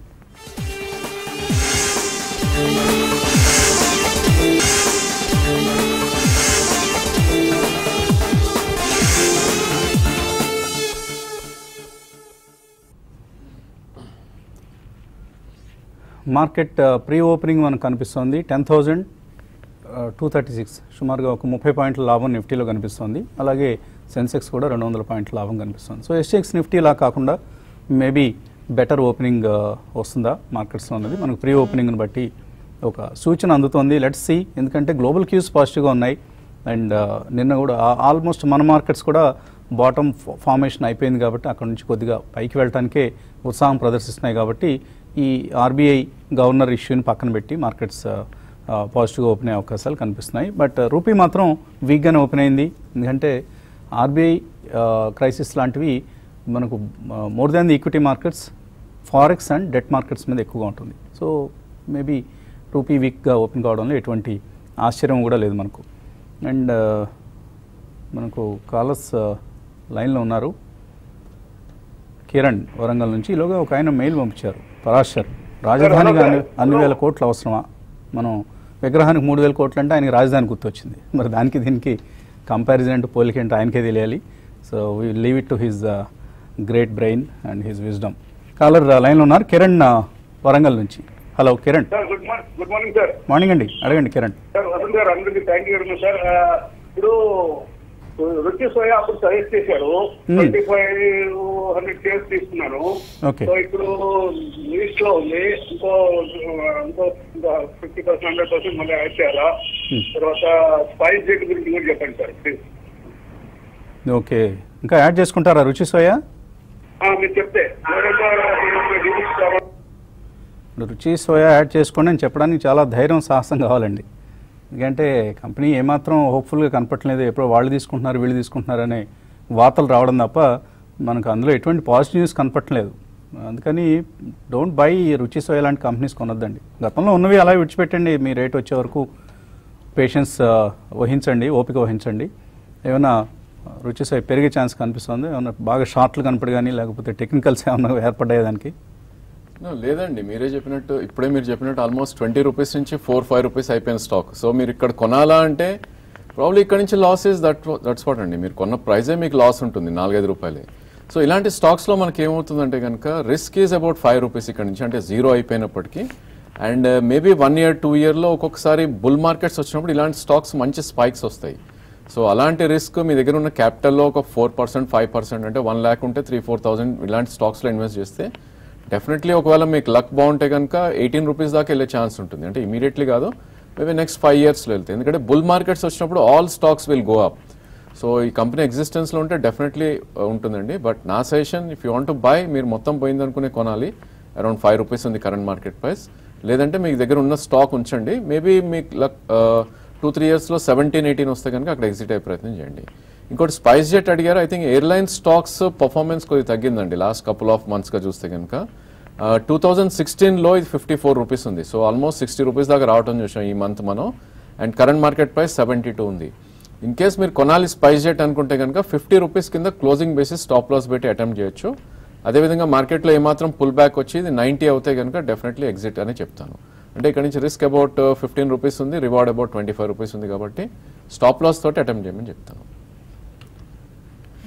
market pre opening మనకు కనిపిస్తోంది ten thousand two thirty six సుమారుగా ఒక ముప్పై పాయింట్ల లాభం నిఫ్టీలో కనిపిస్తుంది అలాగే సెన్సెక్స్ కూడా రెండు వందల పాయింట్ల లాభం కనిపిస్తుంది సో ఎస్ఎక్స్ నిఫ్టీలా కాకుండా మేబీ బెటర్ ఓపెనింగ్ వస్తుందా మార్కెట్స్లో ఉన్నది మనకు ప్రీ ఓపెనింగ్ని బట్టి ఒక సూచన అందుతోంది లెట్స్ సి ఎందుకంటే గ్లోబల్ క్యూస్ పాజిటివ్గా ఉన్నాయి అండ్ నిన్న కూడా ఆల్మోస్ట్ మన మార్కెట్స్ కూడా బాటమ్ ఫార్మేషన్ అయిపోయింది కాబట్టి అక్కడ నుంచి కొద్దిగా పైకి వెళ్ళటానికే ఉత్సాహం ప్రదర్శిస్తున్నాయి కాబట్టి ఈ ఆర్బీఐ గవర్నర్ ఇష్యూని పక్కన పెట్టి మార్కెట్స్ పాజిటివ్గా ఓపెన్ అయ్యే అవకాశాలు కనిపిస్తున్నాయి బట్ రూపీ మాత్రం వీక్గానే ఓపెన్ అయింది ఎందుకంటే ఆర్బీఐ క్రైసిస్ లాంటివి మనకు more than the equity markets forex and debt markets మీద ఎక్కువగా ఉంటుంది సో మేబీ రూపీ వీక్గా ఓపెన్ కావడంలో ఎటువంటి ఆశ్చర్యం కూడా లేదు మనకు అండ్ మనకు కాలర్స్ లైన్లో ఉన్నారు కిరణ్ వరంగల్ నుంచి ఈలోగా ఒక ఆయన మెయిల్ పంపించారు పరాశర్ రాజధానికి అన్ని అన్ని వేల కోట్లు అవసరమా మనం విగ్రహానికి మూడు వేల కోట్లు అంటే ఆయనకి రాజధాని గుర్తొచ్చింది మరి దానికి దీనికి కంపారిజన్ అంటే పోలిక అంటే ఆయనకే తెలియాలి so we leave it to his great brain and his wisdom caller లైన్లో ఉన్నారు కిరణ్ uh, వరంగల్ నుంచి hello Kiran sir good morning good morning sir morning అండి అడగండి కిరణ్ సార్ వసంత్ గారు అందరికీ thank you very much sir ఆ, ఇప్పుడు రుచి సోయా అప్పుడు సజెస్ట్ చేశారు Hmm. Twenty five hundred shares తీసుకున్నాను Okay. సో ఇప్పుడు లిస్ట్ లో ఉంది ఇంకో ఇంకో ఫిఫ్టీ పర్సెంట్ హండ్రెడ్ పర్సెంట్ మళ్ళీ యాడ్ చేయాలా Hmm. తర్వాత స్పైస్ రేట్ గురించి కూడా చెప్పండి సార్ ప్లీజ్ ఓకే ఇంకా యాడ్ చేసుకుంటారా రుచి సోయా మీరు చెప్తే ఎవరైనా రిలీజ్ కావాలి ఇప్పుడు రుచి సోయా యాడ్ చేసుకోండి అని చెప్పడానికి చాలా ధైర్యం సాహసం కావాలండి ఎందుకంటే కంపెనీ ఏమాత్రం హోప్ఫుల్గా కనపట్లేదు ఎప్పుడో వాళ్ళు తీసుకుంటున్నారు వీళ్ళు తీసుకుంటున్నారు అనే వార్తలు రావడం తప్ప మనకు అందులో ఎటువంటి పాజిటివ్ న్యూస్ కనపట్లేదు అందుకని డోంట్ బై రుచి సోయా లాంటి కంపెనీస్ కొనొద్దండి గతంలో ఉన్నవి అలా విడిచిపెట్టండి మీ రేట్ వచ్చే వరకు పేషెన్స్ వహించండి ఓపిక వహించండి ఏమైనా రుచి సోయా పెరిగే ఛాన్స్ కనిపిస్తుంది ఏమైనా బాగా షార్ట్లు కనపడి కానీ లేకపోతే టెక్నికల్స్ ఏమైనా ఏర్పడ్డాయి దానికి No, లేదండి మీరే చెప్పినట్టు ఇప్పుడే మీరు చెప్పినట్టు ఆల్మోస్ట్ ట్వంటీ రూపీస్ నుంచి ఫోర్ ఫైవ్ రూపీస్ అయిపోయిన స్టాక్ సో మీరు ఇక్కడ కొనాలా అంటే ప్రాబ్లీ ఇక్కడ నుంచి loss is that that's what అండి మీరు కొన్న ప్రైజే మీకు లాస్ ఉంటుంది నాలుగైదు రూపాయలే సో ఇలాంటి స్టాక్స్లో మనకి ఏమవుతుందంటే కనుక risk is about five rupees ఇక్కడ నుంచి అంటే జీరో అయిపోయినప్పటికీ and maybe one year two ఇయర్లో ఒక్కొక్కసారి బుల్ మార్కెట్స్ వచ్చినప్పుడు ఇలాంటి స్టాక్స్ మంచి స్పైక్స్ వస్తాయి సో అలాంటి రిస్క్ మీ దగ్గర ఉన్న క్యాపిటల్లో ఒక ఫోర్ పర్సెంట్ ఫైవ్ పర్సెంట్ అంటే వన్ ల్యాక్ ఉంటే త్రీ ఫోర్ థౌసండ్ ఇలాంటి స్టాక్స్లో ఇన్వెస్ట్ చేస్తే డెఫినెట్లీ ఒకవేళ మీకు లక్ బాగుంటే కనుక ఎయిటీన్ రూపీస్ దాకా వెళ్ళే ఛాన్స్ ఉంటుంది అంటే ఇమీడియట్లీ కాదు మేబీ నెక్స్ట్ ఫైవ్ ఇయర్స్లో వెళ్తాయి ఎందుకంటే బుల్ మార్కెట్స్ వచ్చినప్పుడు all stocks will go up so ఈ కంపెనీ ఎగ్జిస్టెన్స్లో ఉంటే డెఫినెట్లీ ఉంటుందండి బట్ నా suggestion if you want to buy మీరు మొత్తం పోయింది అనుకునే కొనాలి అరౌండ్ ఫైవ్ రూపీస్ ఉంది కరెంట్ మార్కెట్ ప్రైస్ లేదంటే మీకు దగ్గర ఉన్న స్టాక్ ఉంచండి మేబీ మీకు లక్ టూ త్రీ ఇయర్స్లో సెవెంటీన్ ఎయిటీన్ వస్తే కనుక అక్కడ ఎగ్జిట్ అయ్యే ప్రయత్నం చేయండి ఇంకోటి స్పైస్ జెట్ అడిగారు I think airline stocks performance కొద్దిగా తగ్గిందండి లాస్ట్ కపుల్ ఆఫ్ మంత్స్గా చూస్తే కనుక టూ థౌజండ్ సిక్స్టీన్లో ఇది ఫిఫ్టీ ఫోర్ రూపీస్ ఉంది సో ఆల్మోస్ట్ సిక్స్టీ రూపీస్ దాకా రావడం చూసాం ఈ మంత్ మనం and current market price seventy two ఉంది ఇన్ కేస్ మీరు కొనాలి స్పైస్ జెట్ అనుకుంటే కనుక ఫిఫ్టీ రూపీస్ కింద క్లోజింగ్ బేసిస్ స్టాప్ లాస్ పెట్టి అటెంప్ట్ చేయొచ్చు అదేవిధంగా మార్కెట్లో ఏమాత్రం పుల్ బ్యాక్ వచ్చి ఇది నైంటీ అవుతే కనుక డెఫినెట్లీ ఎగ్జిట్ అని చెప్తాను అంటే ఇక్కడ నుంచి రిస్క్ అబౌట్ ఫిఫ్టీన్ రూపీస్ ఉంది reward about twenty five rupees ఉంది కాబట్టి స్టాప్ లాస్ తోటి అటెంప్ట్ చేయమని చెప్తాను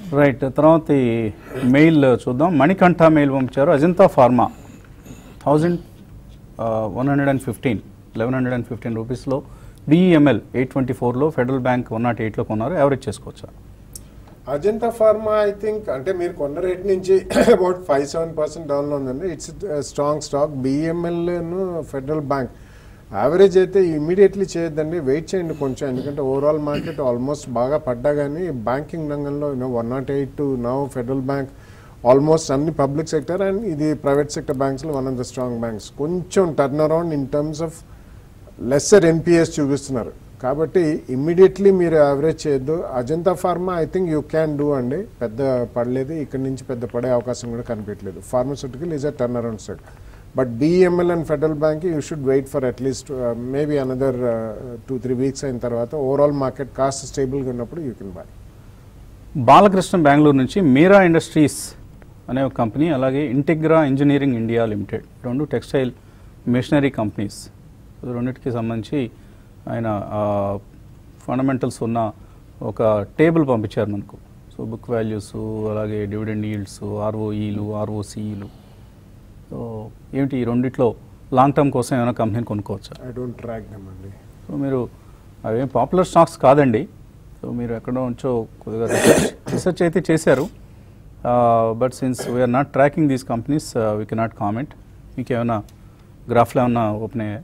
రైట్ తర్వాత ఈ మెయిల్ చూద్దాం మణికంఠ మెయిల్ పంపించారు Ajanta pharma thousand one hundred and fifteen eleven hundred and fifteen రూపీస్లో బిఈఎంఎల్ ఎయిట్ ట్వంటీ ఫోర్లో ఫెడరల్ బ్యాంక్ వన్ నాట్ ఎయిట్లో కొన్నారు యావరేజ్ చేసుకోవచ్చా అజంతా ఫార్మా ఐ థింక్ అంటే మీరు కొన్న రేట్ నుంచి అబౌట్ ఫైవ్ సెవెన్ పర్సెంట్ డౌన్లో ఉందండి ఇట్స్ స్ట్రాంగ్ స్టాక్ బిఎంఎల్ను ఫెడరల్ బ్యాంక్ యావరేజ్ అయితే ఇమీడియట్లీ చేయొద్దండి వెయిట్ చేయండి కొంచెం ఎందుకంటే ఓవరాల్ మార్కెట్ ఆల్మోస్ట్ బాగా పడ్డా కానీ బ్యాంకింగ్ రంగంలో one not eight to now Federal Bank almost అన్ని పబ్లిక్ సెక్టర్ అండ్ ఇది ప్రైవేట్ సెక్టర్ బ్యాంక్స్లో one of the strong banks కొంచెం turn around in terms of lesser NPS చూపిస్తున్నారు కాబట్టి ఇమ్మీడియట్లీ మీరు యావరేజ్ చేయొద్దు Ajanta pharma I think you can do అండి పెద్ద పడలేదు ఇక్కడ నుంచి పెద్ద పడే అవకాశం కూడా కనిపించలేదు pharmaceutical is a turn around set but BML and Federal Bank you should wait for at least maybe another two three weeks అయిన తర్వాత ఓవరాల్ మార్కెట్ కాస్ట్ స్టేబుల్గా ఉన్నప్పుడు you can buy Balakrishna Bengaluru నుంచి మీరా ఇండస్ట్రీస్ అనే ఒక కంపెనీ అలాగే ఇంటిగ్రా ఇంజనీరింగ్ ఇండియా లిమిటెడ్ రెండు textile machinery companies ఇది రెండింటికి సంబంధించి ఆయన ఫండమెంటల్స్ ఉన్న ఒక టేబుల్ పంపించారు మనకు సో బుక్ వాల్యూస్ అలాగే డివిడెండ్ ఈల్డ్స్ ఆర్ఓఈలు ఆర్ఓసిఈలు సో ఏమిటి ఈ రెండిట్లో లాంగ్ టర్మ్ కోసం ఏమైనా కంపెనీని కొనుక్కోవచ్చా ఐ డోంట్ ట్రాక్ దమ్ అండి సో మీరు అవేం పాపులర్ స్టాక్స్ కాదండి సో మీరు ఎక్కడో నుంచో కొద్దిగా రీసెర్చ్ రీసెర్చ్ అయితే చేశారు but since we're not tracking these companies we cannot comment మీకు ఏమైనా గ్రాఫ్లో ఏమైనా ఓపెన్ అయ్యాయి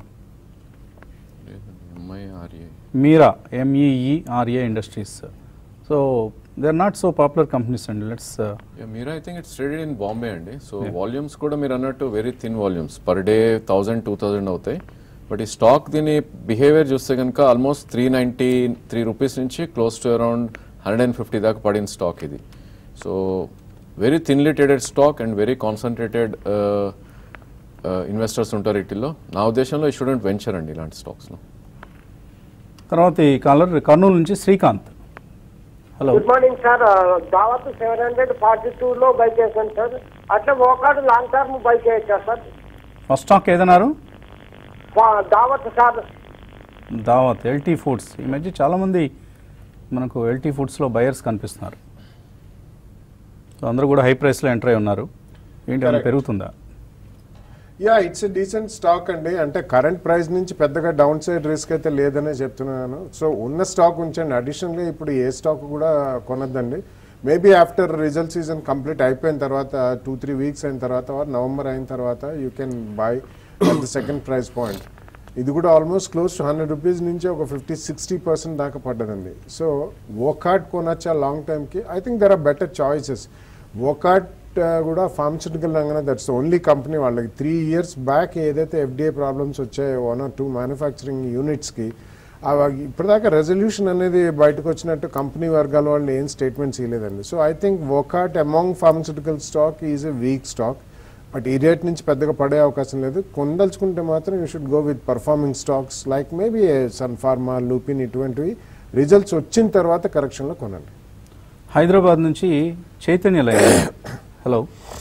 MIRA Mira MEERA industries so they are not so popular companies అండి లెట్స్ మీరు I think it's traded in Bombay అండి సో వాల్యూమ్స్ కూడా మీరు అన్నట్టు very thin volumes per day thousand two thousand అవుతాయి బట్ ఈ స్టాక్ దీని బిహేవియర్ చూస్తే కనుక almost three ninety three rupees నుంచి close to around hundred and fifty దాకా పడిన స్టాక్ ఇది so very thinly traded stock and very concentrated investors ఉంటారు వీటిల్లో నా ఉద్దేశంలో ఈ స్టూడెంట్ వెంచర్ అండి ఇలాంటి స్టాక్స్లో తర్వాత ఈ కాలర్ కర్నూలు నుంచి Srikanth hello good morning sir Daawat seven hundred forty two లో బై చేశాను సార్ అట్లా ఒకటి లాంగ్ టర్మ్ బై చేయొచ్చా సార్ ఫస్ట్ స్టాక్ ఏదన్నారు వా- దావత్ సార్ దావత్ ఎల్టీ ఫుడ్స్ ఈ మధ్య చాలామంది మనకు ఎల్టీ ఫుడ్స్లో బయర్స్ కనిపిస్తున్నారు సో అందరూ కూడా హై ప్రైస్లో ఎంటర్ అయి ఉన్నారు ఏంటి ఏమైనా Correct. పెరుగుతుందా యా ఇట్స్ డీసెంట్ స్టాక్ అండి అంటే కరెంట్ ప్రైస్ నుంచి పెద్దగా డౌన్ సైడ్ రిస్క్ అయితే లేదనే చెప్తున్నాను సో ఉన్న స్టాక్ ఉంచండి అడిషనల్గా ఇప్పుడు ఏ స్టాక్ కూడా కొనొద్దండి maybe after result season complete అయిపోయిన తర్వాత టూ త్రీ వీక్స్ అయిన తర్వాత నవంబర్ అయిన తర్వాత you can buy at the second price point ఇది కూడా almost close to hundred rupees నుంచి ఒక ఫిఫ్టీ సిక్స్టీ పర్సెంట్ దాకా పడ్డదండి సో వోకాట్ కొనొచ్చా లాంగ్ టైమ్కి I think there are better choices Wockhardt కూడా ఫార్మస్యూటికల్ రంగన దట్స్ ఓన్లీ కంపెనీ వాళ్ళకి త్రీ ఇయర్స్ బ్యాక్ ఏదైతే ఎఫ్డిఏ ప్రాబ్లమ్స్ వచ్చాయో వన్ ఆర్ టూ మ్యానుఫ్యాక్చరింగ్ యూనిట్స్కి అవి ఇప్పటిదాకా రెజల్యూషన్ అనేది బయటకు వచ్చినట్టు కంపెనీ వర్గాల వాళ్ళు ఏం స్టేట్మెంట్స్ ఇవ్వలేదండి so I think Wockhardt among pharmaceutical stock is a weak stock but ఈ రేట్ నుంచి పెద్దగా పడే అవకాశం లేదు కొనదలుచుకుంటే మాత్రం you should go with performing stocks like maybe Sun pharma Lupin ఇటువంటివి రిజల్ట్స్ వచ్చిన తర్వాత కరెక్షన్లో కొనండి హైదరాబాద్ నుంచి చైతన్య లైన్ హలో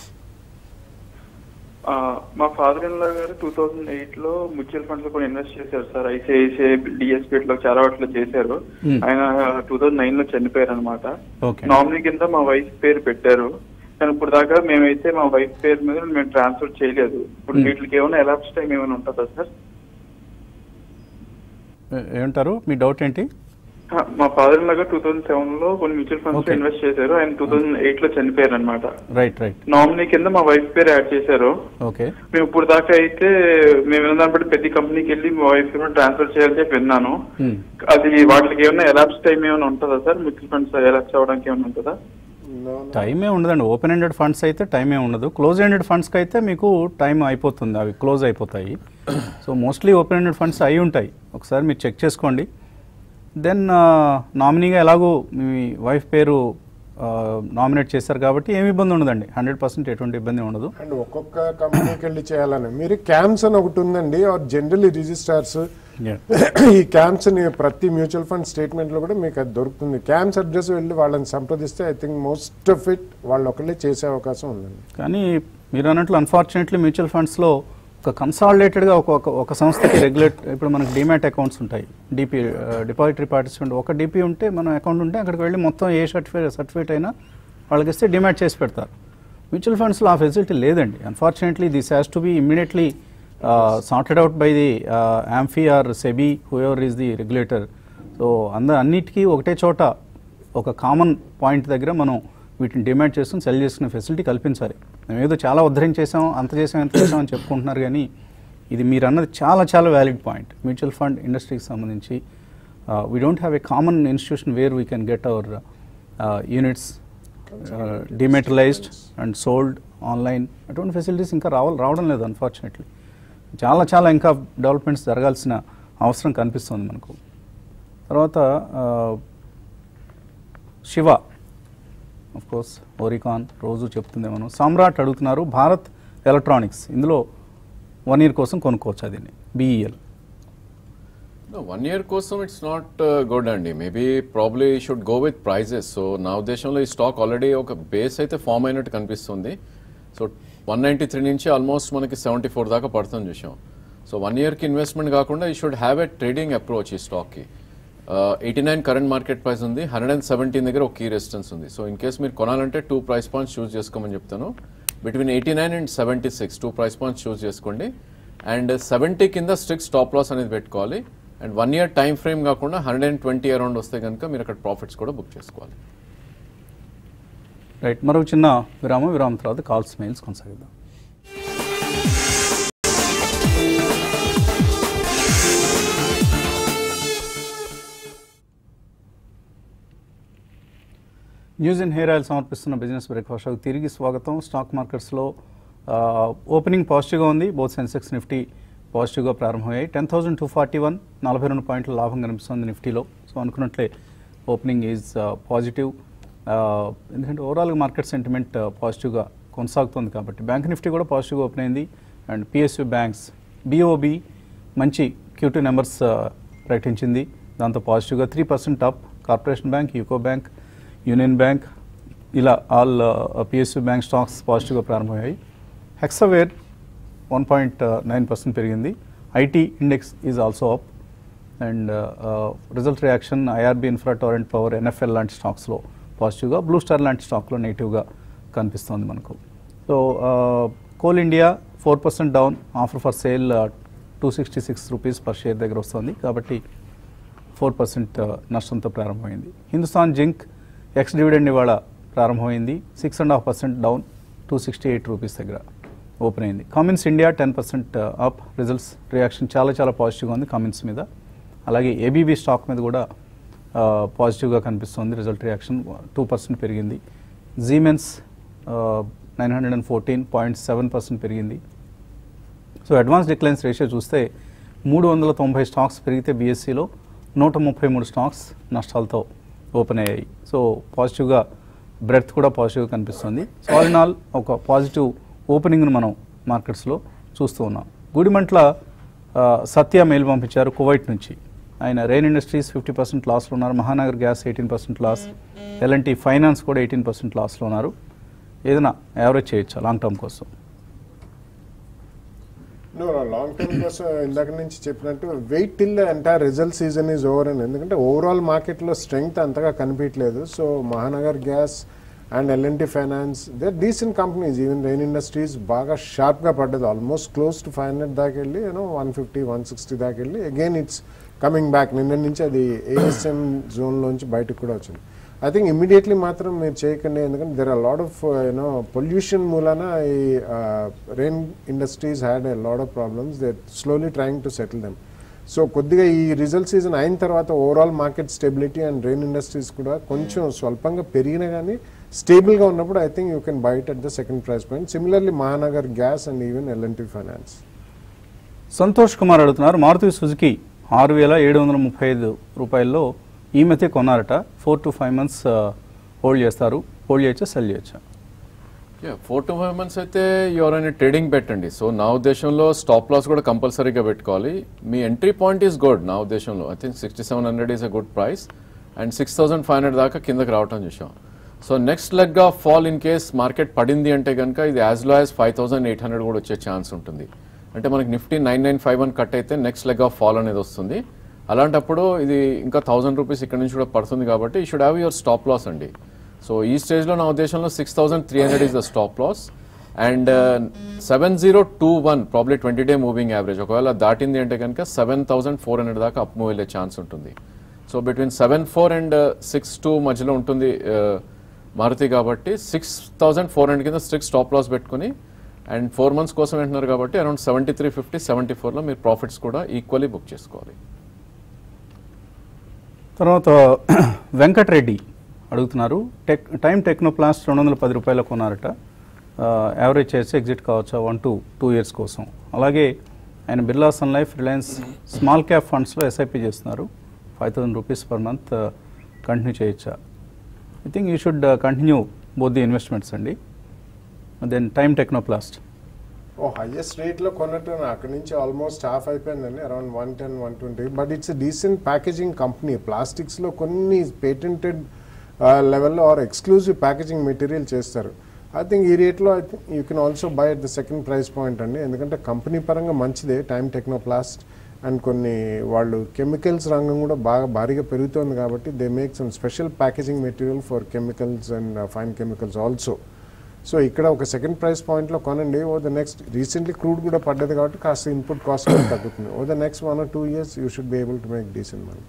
ఆ, మా father in law garu two thousand eight లో మ్యూచువల్ ఫండ్స్ లో కూడా ఇన్వెస్ట్ చేశారు సార్ ఐసిఐసిఐ డిఎస్పీ లో చాలా వాటిలో చేశారు Hmm. ఆయన టూ థౌజండ్ నైన్ లో చనిపోయారు అనమాట ఓకే నామినీ కింద మా వైఫ్ పేరు పెట్టారు కానీ ఇప్పుడు దాకా మేమైతే మా వైఫ్ పేరు మీద మేము ట్రాన్స్ఫర్ చేయలేదు ఇప్పుడు Hmm. వీటికి ఏమైనా ఎలాప్స్ టైం ఏమైనా ఉంటుందా సార్ ఏ- ఏమంటారు మీ డౌట్ ఏంటి ఆ, మా father in law garu two thousand seven లో కొన్ని మ్యూచువల్ ఫండ్స్ లో Okay. ఇన్వెస్ట్ చేశారు ఆయన టూ థౌజండ్ ఎయిట్ లో చనిపోయారు అనమాట రైట్ రైట్ నామినీ కింద మా వైఫ్ పేరు యాడ్ చేశారు ఓకే మేము ఇప్పుడు దాకా అయితే మేము విన్న దాన్ని బట్టి ప్రతి కంపెనీకి వెళ్ళి మా వైఫ్ ట్రాన్స్ఫర్ చేయాలని చెప్పి విన్నాను Hmm. అది వాటికి ఏమైనా ఎలాప్స్ టైం ఏమైనా ఉంటుందా సార్ మ్యూచువల్ ఫండ్స్ ఎలాప్స్ అవ్వడానికి ఏమైనా ఉంటుందా టైమే ఉండదండి ఓపెన్ ఎండెడ్ ఫండ్స్ అయితే టైమే ఉండదు క్లోజ్ ఎండెడ్ ఫండ్స్కి అయితే మీకు టైం అయిపోతుంది అవి క్లోజ్ అయిపోతాయి so mostly open ended funds అయి ఉంటాయి ఒకసారి మీరు చెక్ చేసుకోండి దెన్ నామినీగా ఎలాగో మీ వైఫ్ పేరు నామినేట్ చేశారు కాబట్టి ఏమి ఇబ్బంది ఉండదండి హండ్రెడ్ పర్సెంట్ ఎటువంటి ఇబ్బంది ఉండదు అండ్ ఒక్కొక్క కంపెనీకి వెళ్ళి చేయాలని మీరు క్యాంప్స్ అని ఒకటి ఉందండి ఆర్ జనరలీ రిజిస్టార్స్ ఈ క్యాంప్స్ ని ప్రతి మ్యూచువల్ ఫండ్ స్టేట్మెంట్ లో కూడా మీకు అది దొరుకుతుంది క్యాంప్స్ అడ్రస్ వెళ్ళి వాళ్ళని సంప్రదిస్తే I think most of it వాళ్ళు ఒకళ్ళే చేసే అవకాశం ఉందండి కానీ మీరు అన్నట్లు అన్ఫార్చునేట్లీ మ్యూచువల్ ఫండ్స్లో ఒక కన్సాలిడేటెడ్గా ఒక ఒక- ఒక సంస్థకి రెగ్యులేట్ ఇప్పుడు మనకు డిమాట్ అకౌంట్స్ ఉంటాయి డిపి డిపాజిటరీ పార్టిసిపెంట్ ఒక డిపి ఉంటే మన అకౌంట్ ఉంటే అక్కడికి వెళ్ళి మొత్తం ఏ సర్టిఫికేట్ సర్టిఫికేట్ అయినా వాళ్ళకి ఇస్తే డిమాండ్ చేసి పెడతారు మ్యూచువల్ ఫండ్స్లో ఆ ఫెసిలిటీ లేదండి unfortunately this has to be immediately sorted out by the AMFI or SEBI whoever is the regulator so అంద అన్నిటికీ ఒకటే చోట ఒక కామన్ పాయింట్ దగ్గర మనం వీటిని డిమాండ్ చేసుకుని సెల్ చేసుకునే ఫెసిలిటీ కల్పించాలి మేము ఏదో చాలా ఉద్ధరించేసాం అంత చేసాం ఎంత చేసాం అని చెప్పుకుంటున్నారు కానీ ఇది మీరు అన్నది చాలా చాలా వ్యాలిడ్ పాయింట్ మ్యూచువల్ ఫండ్ ఇండస్ట్రీకి సంబంధించి we don't have a common institution where we can get our units dematerialised and sold online అటువంటి ఫెసిలిటీస్ ఇంకా రావాలి రావడం లేదు అన్ఫార్చునేట్లీ చాలా చాలా ఇంకా డెవలప్మెంట్స్ జరగాల్సిన అవసరం కనిపిస్తుంది మనకు తర్వాత ఆ, శివ ఆఫ్ కోర్స్ ఓరికాన్ రోజు చెప్తుంది మనం సామ్రాట్ అడుగుతున్నారు భారత్ ఎలక్ట్రానిక్స్ ఇందులో వన్ ఇయర్ కోసం కొనుక్కోవచ్చు దీన్ని బీఈఎల్ వన్ ఇయర్ కోసం ఇట్స్ నాట్ గుడ్ అండి maybe probably should go with prices so నా ఉద్దేశంలో ఈ స్టాక్ ఆల్రెడీ ఒక బేస్ అయితే ఫామ్ అయినట్టు కనిపిస్తుంది సో వన్ నైంటీ త్రీ నుంచి ఆల్మోస్ట్ మనకి సెవెంటీ ఫోర్ దాకా పడుతుంది చూసాం సో వన్ ఇయర్కి ఇన్వెస్ట్మెంట్ కాకుండా ఈ should have a trading approach ఈ స్టాక్కి eighty nine current market price ఉంది హండ్రెడ్ అండ్ సెవెంటీన్ దగ్గర ఒక కీ రెసిస్టెన్స్ ఉంది సో ఇన్ కేస్ మీరు కొనాలంటే టూ ప్రైస్ పాయింట్స్ చూస్ చేసుకోమని చెప్తాను between eighty nine and seventy six two price points choose చేసుకోండి అండ్ సెవెంటీ కింద స్ట్రిక్ట్ స్టాప్ లాస్ అనేది పెట్టుకోవాలి and one year time frame కాకుండా హండ్రెడ్ అండ్ ట్వంటీ అరౌండ్ వస్తే కనుక మీరు అక్కడ ప్రాఫిట్స్ కూడా బుక్ చేసుకోవాలి రైట్ మరొక చిన్న విరామం విరామం తర్వాత కాల్స్ మెయిల్స్ కొనసాగిద్దాం న్యూస్ అండ్ హెయిర్ ఆయిల్ సమర్పిస్తున్న బిజినెస్ బ్రేక్ఫాస్ట్ షోకి తిరిగి స్వాగతం స్టాక్ మార్కెట్స్లో ఆ, ఓపెనింగ్ పాజిటివ్గా ఉంది బోత్ సెన్సెక్స్ నిఫ్టీ పాజిటివ్గా ప్రారంభమయ్యాయి ten thousand two forty one నలభై రెండు పాయింట్ల లాభం కనిపిస్తుంది నిఫ్టీలో సో అనుకున్నట్లే ఓపెనింగ్ ఈజ్ పాజిటివ్ ఎందుకంటే ఓవరాల్గా మార్కెట్ సెంటిమెంట్ పాజిటివ్గా కొనసాగుతుంది కాబట్టి బ్యాంక్ నిఫ్టీ కూడా పాజిటివ్గా ఓపెన్ అయింది అండ్ పిఎస్యు బ్యాంక్స్ బిఓబి మంచి క్యూటీ నెంబర్స్ ప్రకటించింది దాంతో పాజిటివ్గా three percent up Corporation Bank UCO Bank Union Bank ఇలా ఆల్ పిఎస్యు బ్యాంక్ స్టాక్స్ పాజిటివ్గా ప్రారంభమయ్యాయి Hexaware one point nine percent పెరిగింది IT index is also up and result reaction IRB infra Torrent power NFL లాంటి స్టాక్స్లో పాజిటివ్గా blue star లాంటి స్టాక్లో నెగిటివ్గా కనిపిస్తోంది మనకు so coal India four percent down offer for sale two sixty six rupees per share దగ్గర వస్తుంది కాబట్టి ఫోర్ పర్సెంట్ నష్టంతో ప్రారంభమైంది హిందుస్థాన్ జింక్ ఎక్స్ డివిడెండ్ ఇవాళ ప్రారంభమైంది six and half percent down two sixty eight rupees దగ్గర ఓపెన్ అయింది Cummins India ten percent up results reaction చాలా చాలా పాజిటివ్గా ఉంది కామిన్స్ మీద అలాగే ఏబీబీ స్టాక్ మీద కూడా పాజిటివ్గా కనిపిస్తుంది రిజల్ట్ రియాక్షన్ టూ పర్సెంట్ పెరిగింది Siemens nine hundred and fourteen point seven percent పెరిగింది సో అడ్వాన్స్ డిక్లైన్స్ రేషియో చూస్తే మూడు వందల తొంభై స్టాక్స్ పెరిగితే బీఎస్సీలో నూట ముప్పై మూడు స్టాక్స్ నష్టాలతో ఓపెన్ అయ్యాయి సో పాజిటివ్గా బ్రెత్ కూడా పాజిటివ్గా కనిపిస్తుంది సో ఆల్ ఇన్ ఆల్ ఒక పాజిటివ్ ఓపెనింగ్ను మనం మార్కెట్స్లో చూస్తూ ఉన్నాం గుడిమంట్ల ఆ, సత్య మెయిల్ పంపించారు కువైట్ నుంచి ఆయన రెయిన్ ఇండస్ట్రీస్ ఫిఫ్టీ పర్సెంట్ లాస్లో ఉన్నారు Mahanagar gas eighteen percent loss LNT finance కూడా ఎయిటీన్ పర్సెంట్ లాస్లో ఉన్నారు ఏదైనా యావరేజ్ చేయొచ్చా లాంగ్ టర్మ్ కోసం లాంగ్ టర్మ్ కోసం ఇందాక నుంచి చెప్పినట్టు wait till entire result season is over అని ఎందుకంటే ఓవరాల్ మార్కెట్లో స్ట్రెంగ్త్ అంతగా కనిపించలేదు so Mahanagar gas and LNT finance they decent companies even Rain industries బాగా షార్ప్గా పడ్డది almost close to five hundred దాకా వెళ్ళి you know one fifty one sixty దాకా వెళ్ళి అగైన్ ఇట్స్ కమింగ్ బ్యాక్ నిన్న నుంచి అది ఏఎస్ఎం జోన్లోంచి బయటకు కూడా వచ్చింది ఐ థింక్ ఇమీడియట్లీ మాత్రం మీరు చేయకండి ఎందుకంటే there are lot of you know pollution మూలన ఈ Rain industries had a lot of problems they slowly trying to settle them so కొద్దిగా ఈ రిజల్ట్ సీజన్ అయిన తర్వాత overall market stability and Rain industries కూడా కొంచెం స్వల్పంగా పెరిగినా కానీ స్టేబుల్గా ఉన్నప్పుడు I think you can buy it at the second price point similarly Mahanagar gas and even LNT finance Santosh Kumar అడుగుతున్నారు మారుతి సుజుకి ఆరు వేల ఏడు వందల ముప్పై ఐదు రూపాయల్లో ఈ మధ్య కొన్నారట four to five months hold చేస్తారు హోల్డ్ చేయొచ్చా సెల్ చేయొచ్చా yeah four to five months అయితే ఎవరైనా ట్రేడింగ్ పెట్టండి సో నా ఉద్దేశంలో స్టాప్ లాస్ కూడా కంపల్సరీగా పెట్టుకోవాలి మీ ఎంట్రీ పాయింట్ ఈస్ గుడ్ నా ఉద్దేశంలో I think sixty seven hundred is a good price and six thousand five hundred దాకా కిందకి రావటం చూసాం so next leg of fall in case market పడింది అంటే కనుక ఇది as low as five thousand eight hundred కూడా వచ్చే ఛాన్స్ ఉంటుంది అంటే మనకి Nifty nine nine five one cut అయితే నెక్స్ట్ లెగ్ ఆఫ్ ఫాల్ అనేది వస్తుంది అలాంటప్పుడు ఇది ఇంకా థౌసండ్ రూపీస్ ఇక్కడ నుంచి కూడా పడుతుంది కాబట్టి you should have your stop loss అండి సో ఈ స్టేజ్లో నా ఉద్దేశంలో six thousand three hundred is the stop loss and seven zero two one probably twenty day moving average ఒకవేళ దాటింది అంటే కనుక సెవెన్ థౌసండ్ ఫోర్ హండ్రెడ్ దాకా అప్ మూవ్ వెళ్ళే ఛాన్స్ ఉంటుంది so between seven four and six two మధ్యలో ఉంటుంది uh, Maruti కాబట్టి సిక్స్ థౌసండ్ ఫోర్ హండ్రెడ్ కింద స్ట్రిక్ట్ స్టాప్ లాస్ పెట్టుకుని అండ్ ఫోర్ మంత్స్ కోసం వింటున్నారు కాబట్టి around seventy three fifty seventy ఫోర్లో మీరు ప్రాఫిట్స్ కూడా ఈక్వల్లీ బుక్ చేసుకోవాలి తర్వాత వెంకటరెడ్డి అడుగుతున్నారు టెక్ టైం టెక్నోప్లాస్ట్ రెండు వందల పది రూపాయలు కొన్నారట యావరేజ్ చేసి ఎగ్జిట్ కావచ్చా వన్ టు టూ ఇయర్స్ కోసం అలాగే ఆయన Birla sun life Reliance small cap ఫండ్స్లో ఎస్ఐపి చేస్తున్నారు five thousand rupees per month continue చేయొచ్చా I think you should continue both the investments అండి దెన్ టైం టెక్నోప్లాస్ట్ ఓ హైయెస్ట్ రేట్లో కొన్నట్టు అక్కడి నుంచి ఆల్మోస్ట్ హాఫ్ అయిపోయిందండి around one ten one twenty but it's decent packaging company ప్లాస్టిక్స్లో కొన్ని పేటెంటెడ్ లెవెల్లో ఆర్ ఎక్స్క్లూజివ్ ప్యాకేజింగ్ మెటీరియల్ చేస్తారు ఐ థింక్ ఈ రేట్లో I think you can also buy at the second price point అండి ఎందుకంటే కంపెనీ పరంగా మంచిదే టైమ్ టెక్నోప్లాస్ట్ అండ్ కొన్ని వాళ్ళు కెమికల్స్ రంగం కూడా బాగా భారీగా పెరుగుతోంది కాబట్టి they make some special packaging material for chemicals and fine chemicals also so ఇక్కడ ఒక సెకండ్ ప్రైస్ పాయింట్లో కొనండి over the next recently crude కూడా పడ్డది కాబట్టి కాస్త ఇన్పుట్ కాస్ట్ కూడా తగ్గుతుంది over the next one or two years you should be able to make decent money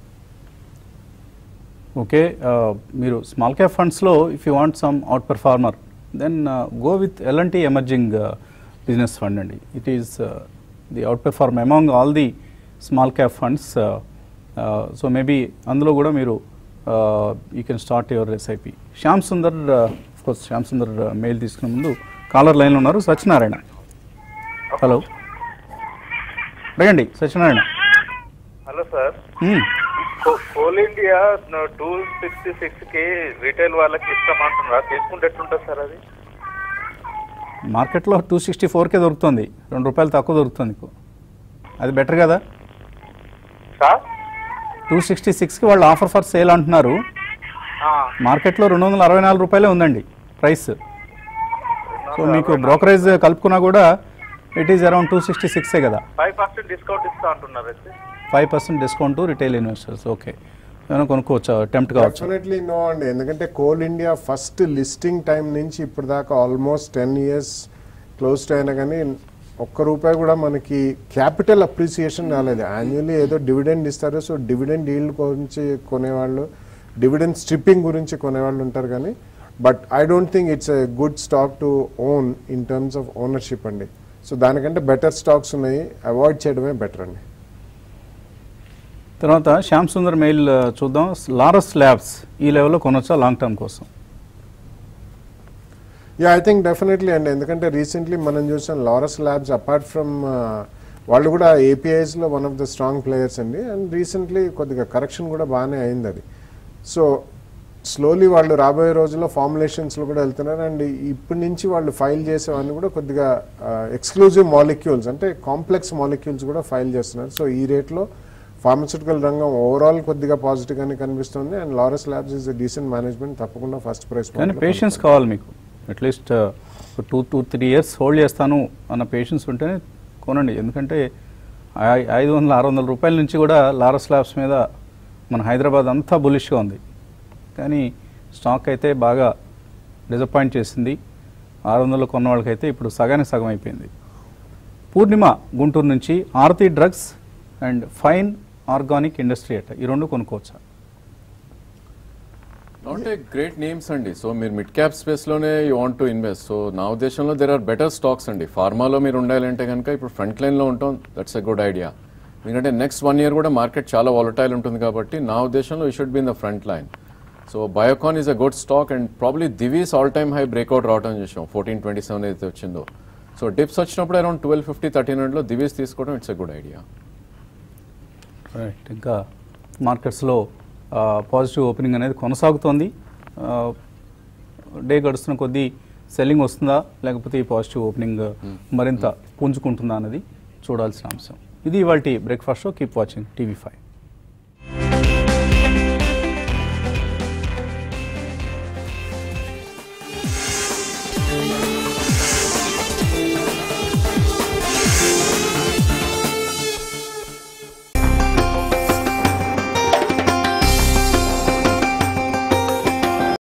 okay మీరు స్మాల్ క్యాప్ ఫండ్స్లో if you want some outperformer then go with LNT emerging business fund అండి it is the outperform among all the small cap funds so maybe అందులో కూడా మీరు you can start your SIP Shyam Sundar course Shyam Sundar mail తీసుకునే ముందు caller లైన్లో ఉన్నారు Satyanarayana hello అడగండి Satyanarayana hello sir Hmm. Coal India two sixty six కి రిటైల్ వాళ్ళకి ఇస్తామంటున్నారా తీసుకుంటే ఎట్లుంటుంది సార్ అది మార్కెట్లో టూ సిక్స్టీ ఫోర్కే దొరుకుతుంది రెండు రూపాయలు తక్కువ దొరుకుతుంది మీకు అది బెటర్ కదా సార్ టూ సిక్స్టీ సిక్స్కి వాళ్ళు ఆఫర్ ఫర్ సేల్ అంటున్నారు మార్కెట్లో రెండు వందల అరవై నాలుగు రూపాయలే ఉందండి ప్రైస్ సో మీకు బ్రోకరేజ్ కలుపుకున్నా కూడా it is around two sixty సిక్సే కదా ఫైవ్ పర్సెంట్ డిస్కౌంట్ ఇస్తా అంటున్నారు అయితే five percent discount retail investors okay ఏమైనా కొనుక్కోవచ్చు అటెంప్ట్ కావచ్చు డెఫినెట్లీ నో అండి ఎందుకంటే coal India first listing time నుంచి ఇప్పుడు దాకా ఆల్మోస్ట్ టెన్ ఇయర్స్ క్లోజ్డ్ అయినా కానీ ఒక్క రూపాయి కూడా మనకి క్యాపిటల్ అప్రిసియేషన్ రాలేదు యాన్యువల్లీ ఏదో డివిడెండ్ ఇస్తారు సో డివిడెండ్ ఈల్డ్ గురించి కొనేవాళ్ళు డివిడెండ్ స్ట్రిప్పింగ్ గురించి కొనేవాళ్ళు ఉంటారు కానీ but I don't think it's a good stock to own in terms of ownership అండి సో దానికంటే బెటర్ స్టాక్స్ ఉన్నాయి అవాయిడ్ చేయడమే బెటర్ అండి తర్వాత శ్యామ్ సుందర్ మెయిల్ ఆ, చూద్దాం లారస్ ల్యాబ్స్ ఈ లెవెల్లో కొనొచ్చా లాంగ్ టర్మ్ కోసం యా ఐ థింక్ డెఫినెట్లీ అండి ఎందుకంటే రీసెంట్లీ మనం చూసాం లారస్ ల్యాబ్స్ అపార్ట్ ఫ్రమ్ వాళ్ళు కూడా ఏపీఐస్లో one of the strong players అండి అండ్ రీసెంట్లీ కొద్దిగా కరెక్షన్ కూడా బాగానే అయింది అది సో స్లోలీ వాళ్ళు రాబోయే రోజుల్లో ఫార్ములేషన్స్లో కూడా వెళ్తున్నారు అండ్ ఇప్పటి నుంచి వాళ్ళు ఫైల్ చేసేవన్నీ కూడా కొద్దిగా ఎక్స్క్లూజివ్ మాలిక్యూల్స్ అంటే కాంప్లెక్స్ మాలిక్యూల్స్ కూడా ఫైల్ చేస్తున్నారు సో ఈ రేట్లో ఫార్మస్యూటికల్ రంగం ఓవరాల్ కొద్దిగా పాజిటివ్గానే కనిపిస్తుంది and Laurus labs is decent management తప్పకుండా ఫస్ట్ ప్రైస్ కానీ పేషెన్స్ కావాలి మీకు at least two two three years hold చేస్తాను అన్న పేషెన్స్ ఉంటేనే కొనండి ఎందుకంటే ఐ- ఐదు వందల ఆరు వందల రూపాయల నుంచి కూడా లారస్ ల్యాబ్స్ మీద మన హైదరాబాద్ అంతా బులిష్గా ఉంది కానీ స్టాక్ అయితే బాగా డిసప్పాయింట్ చేసింది ఆరు వందలు కొన్న వాళ్ళకైతే ఇప్పుడు సగానికి సగం అయిపోయింది పూర్ణిమ గుంటూరు నుంచి Aarti drugs and fine organic industry అట ఈ రెండు కొనుక్కోవచ్చా నాట్ ఏ గ్రేట్ నేమ్స్ అండి సో మీరు మిడ్ క్యాప్ స్పేస్ లోనే you want to invest so నా ఉద్దేశంలో దెర్ ఆర్ బెటర్ స్టాక్స్ అండి ఫార్మాలో మీరు ఉండాలంటే కనుక ఇప్పుడు ఫ్రంట్ లైన్ లో ఉంటాం దట్స్ ఎ గుడ్ ఐడియా ఎందుకంటే నెక్స్ట్ వన్ ఇయర్ కూడా మార్కెట్ చాలా వాలటైల్ ఉంటుంది కాబట్టి నా ఉద్దేశంలో you should be in the front line so Biocon is a good stock and probably Divi's all time high breakout రావడం చూసాం ఫోర్టీన్ ట్వంటీ సెవెన్ అయితే వచ్చిందో సో డిప్స్ వచ్చినప్పుడు అరౌండ్ ట్వెల్వ్ ఫిఫ్టీ థర్టీన్ హండ్రెడ్లో దివీస్ తీసుకోవడం it's a good idea right ఇంకా మార్కెట్స్లో positive opening అనేది కొనసాగుతోంది డే గడుస్తున్న కొద్దీ సెల్లింగ్ వస్తుందా లేకపోతే ఈ పాజిటివ్ ఓపెనింగ్ మరింత పుంజుకుంటుందా అనేది చూడాల్సిన అంశం ఇది ఇవాళ breakfast show keep watching TV five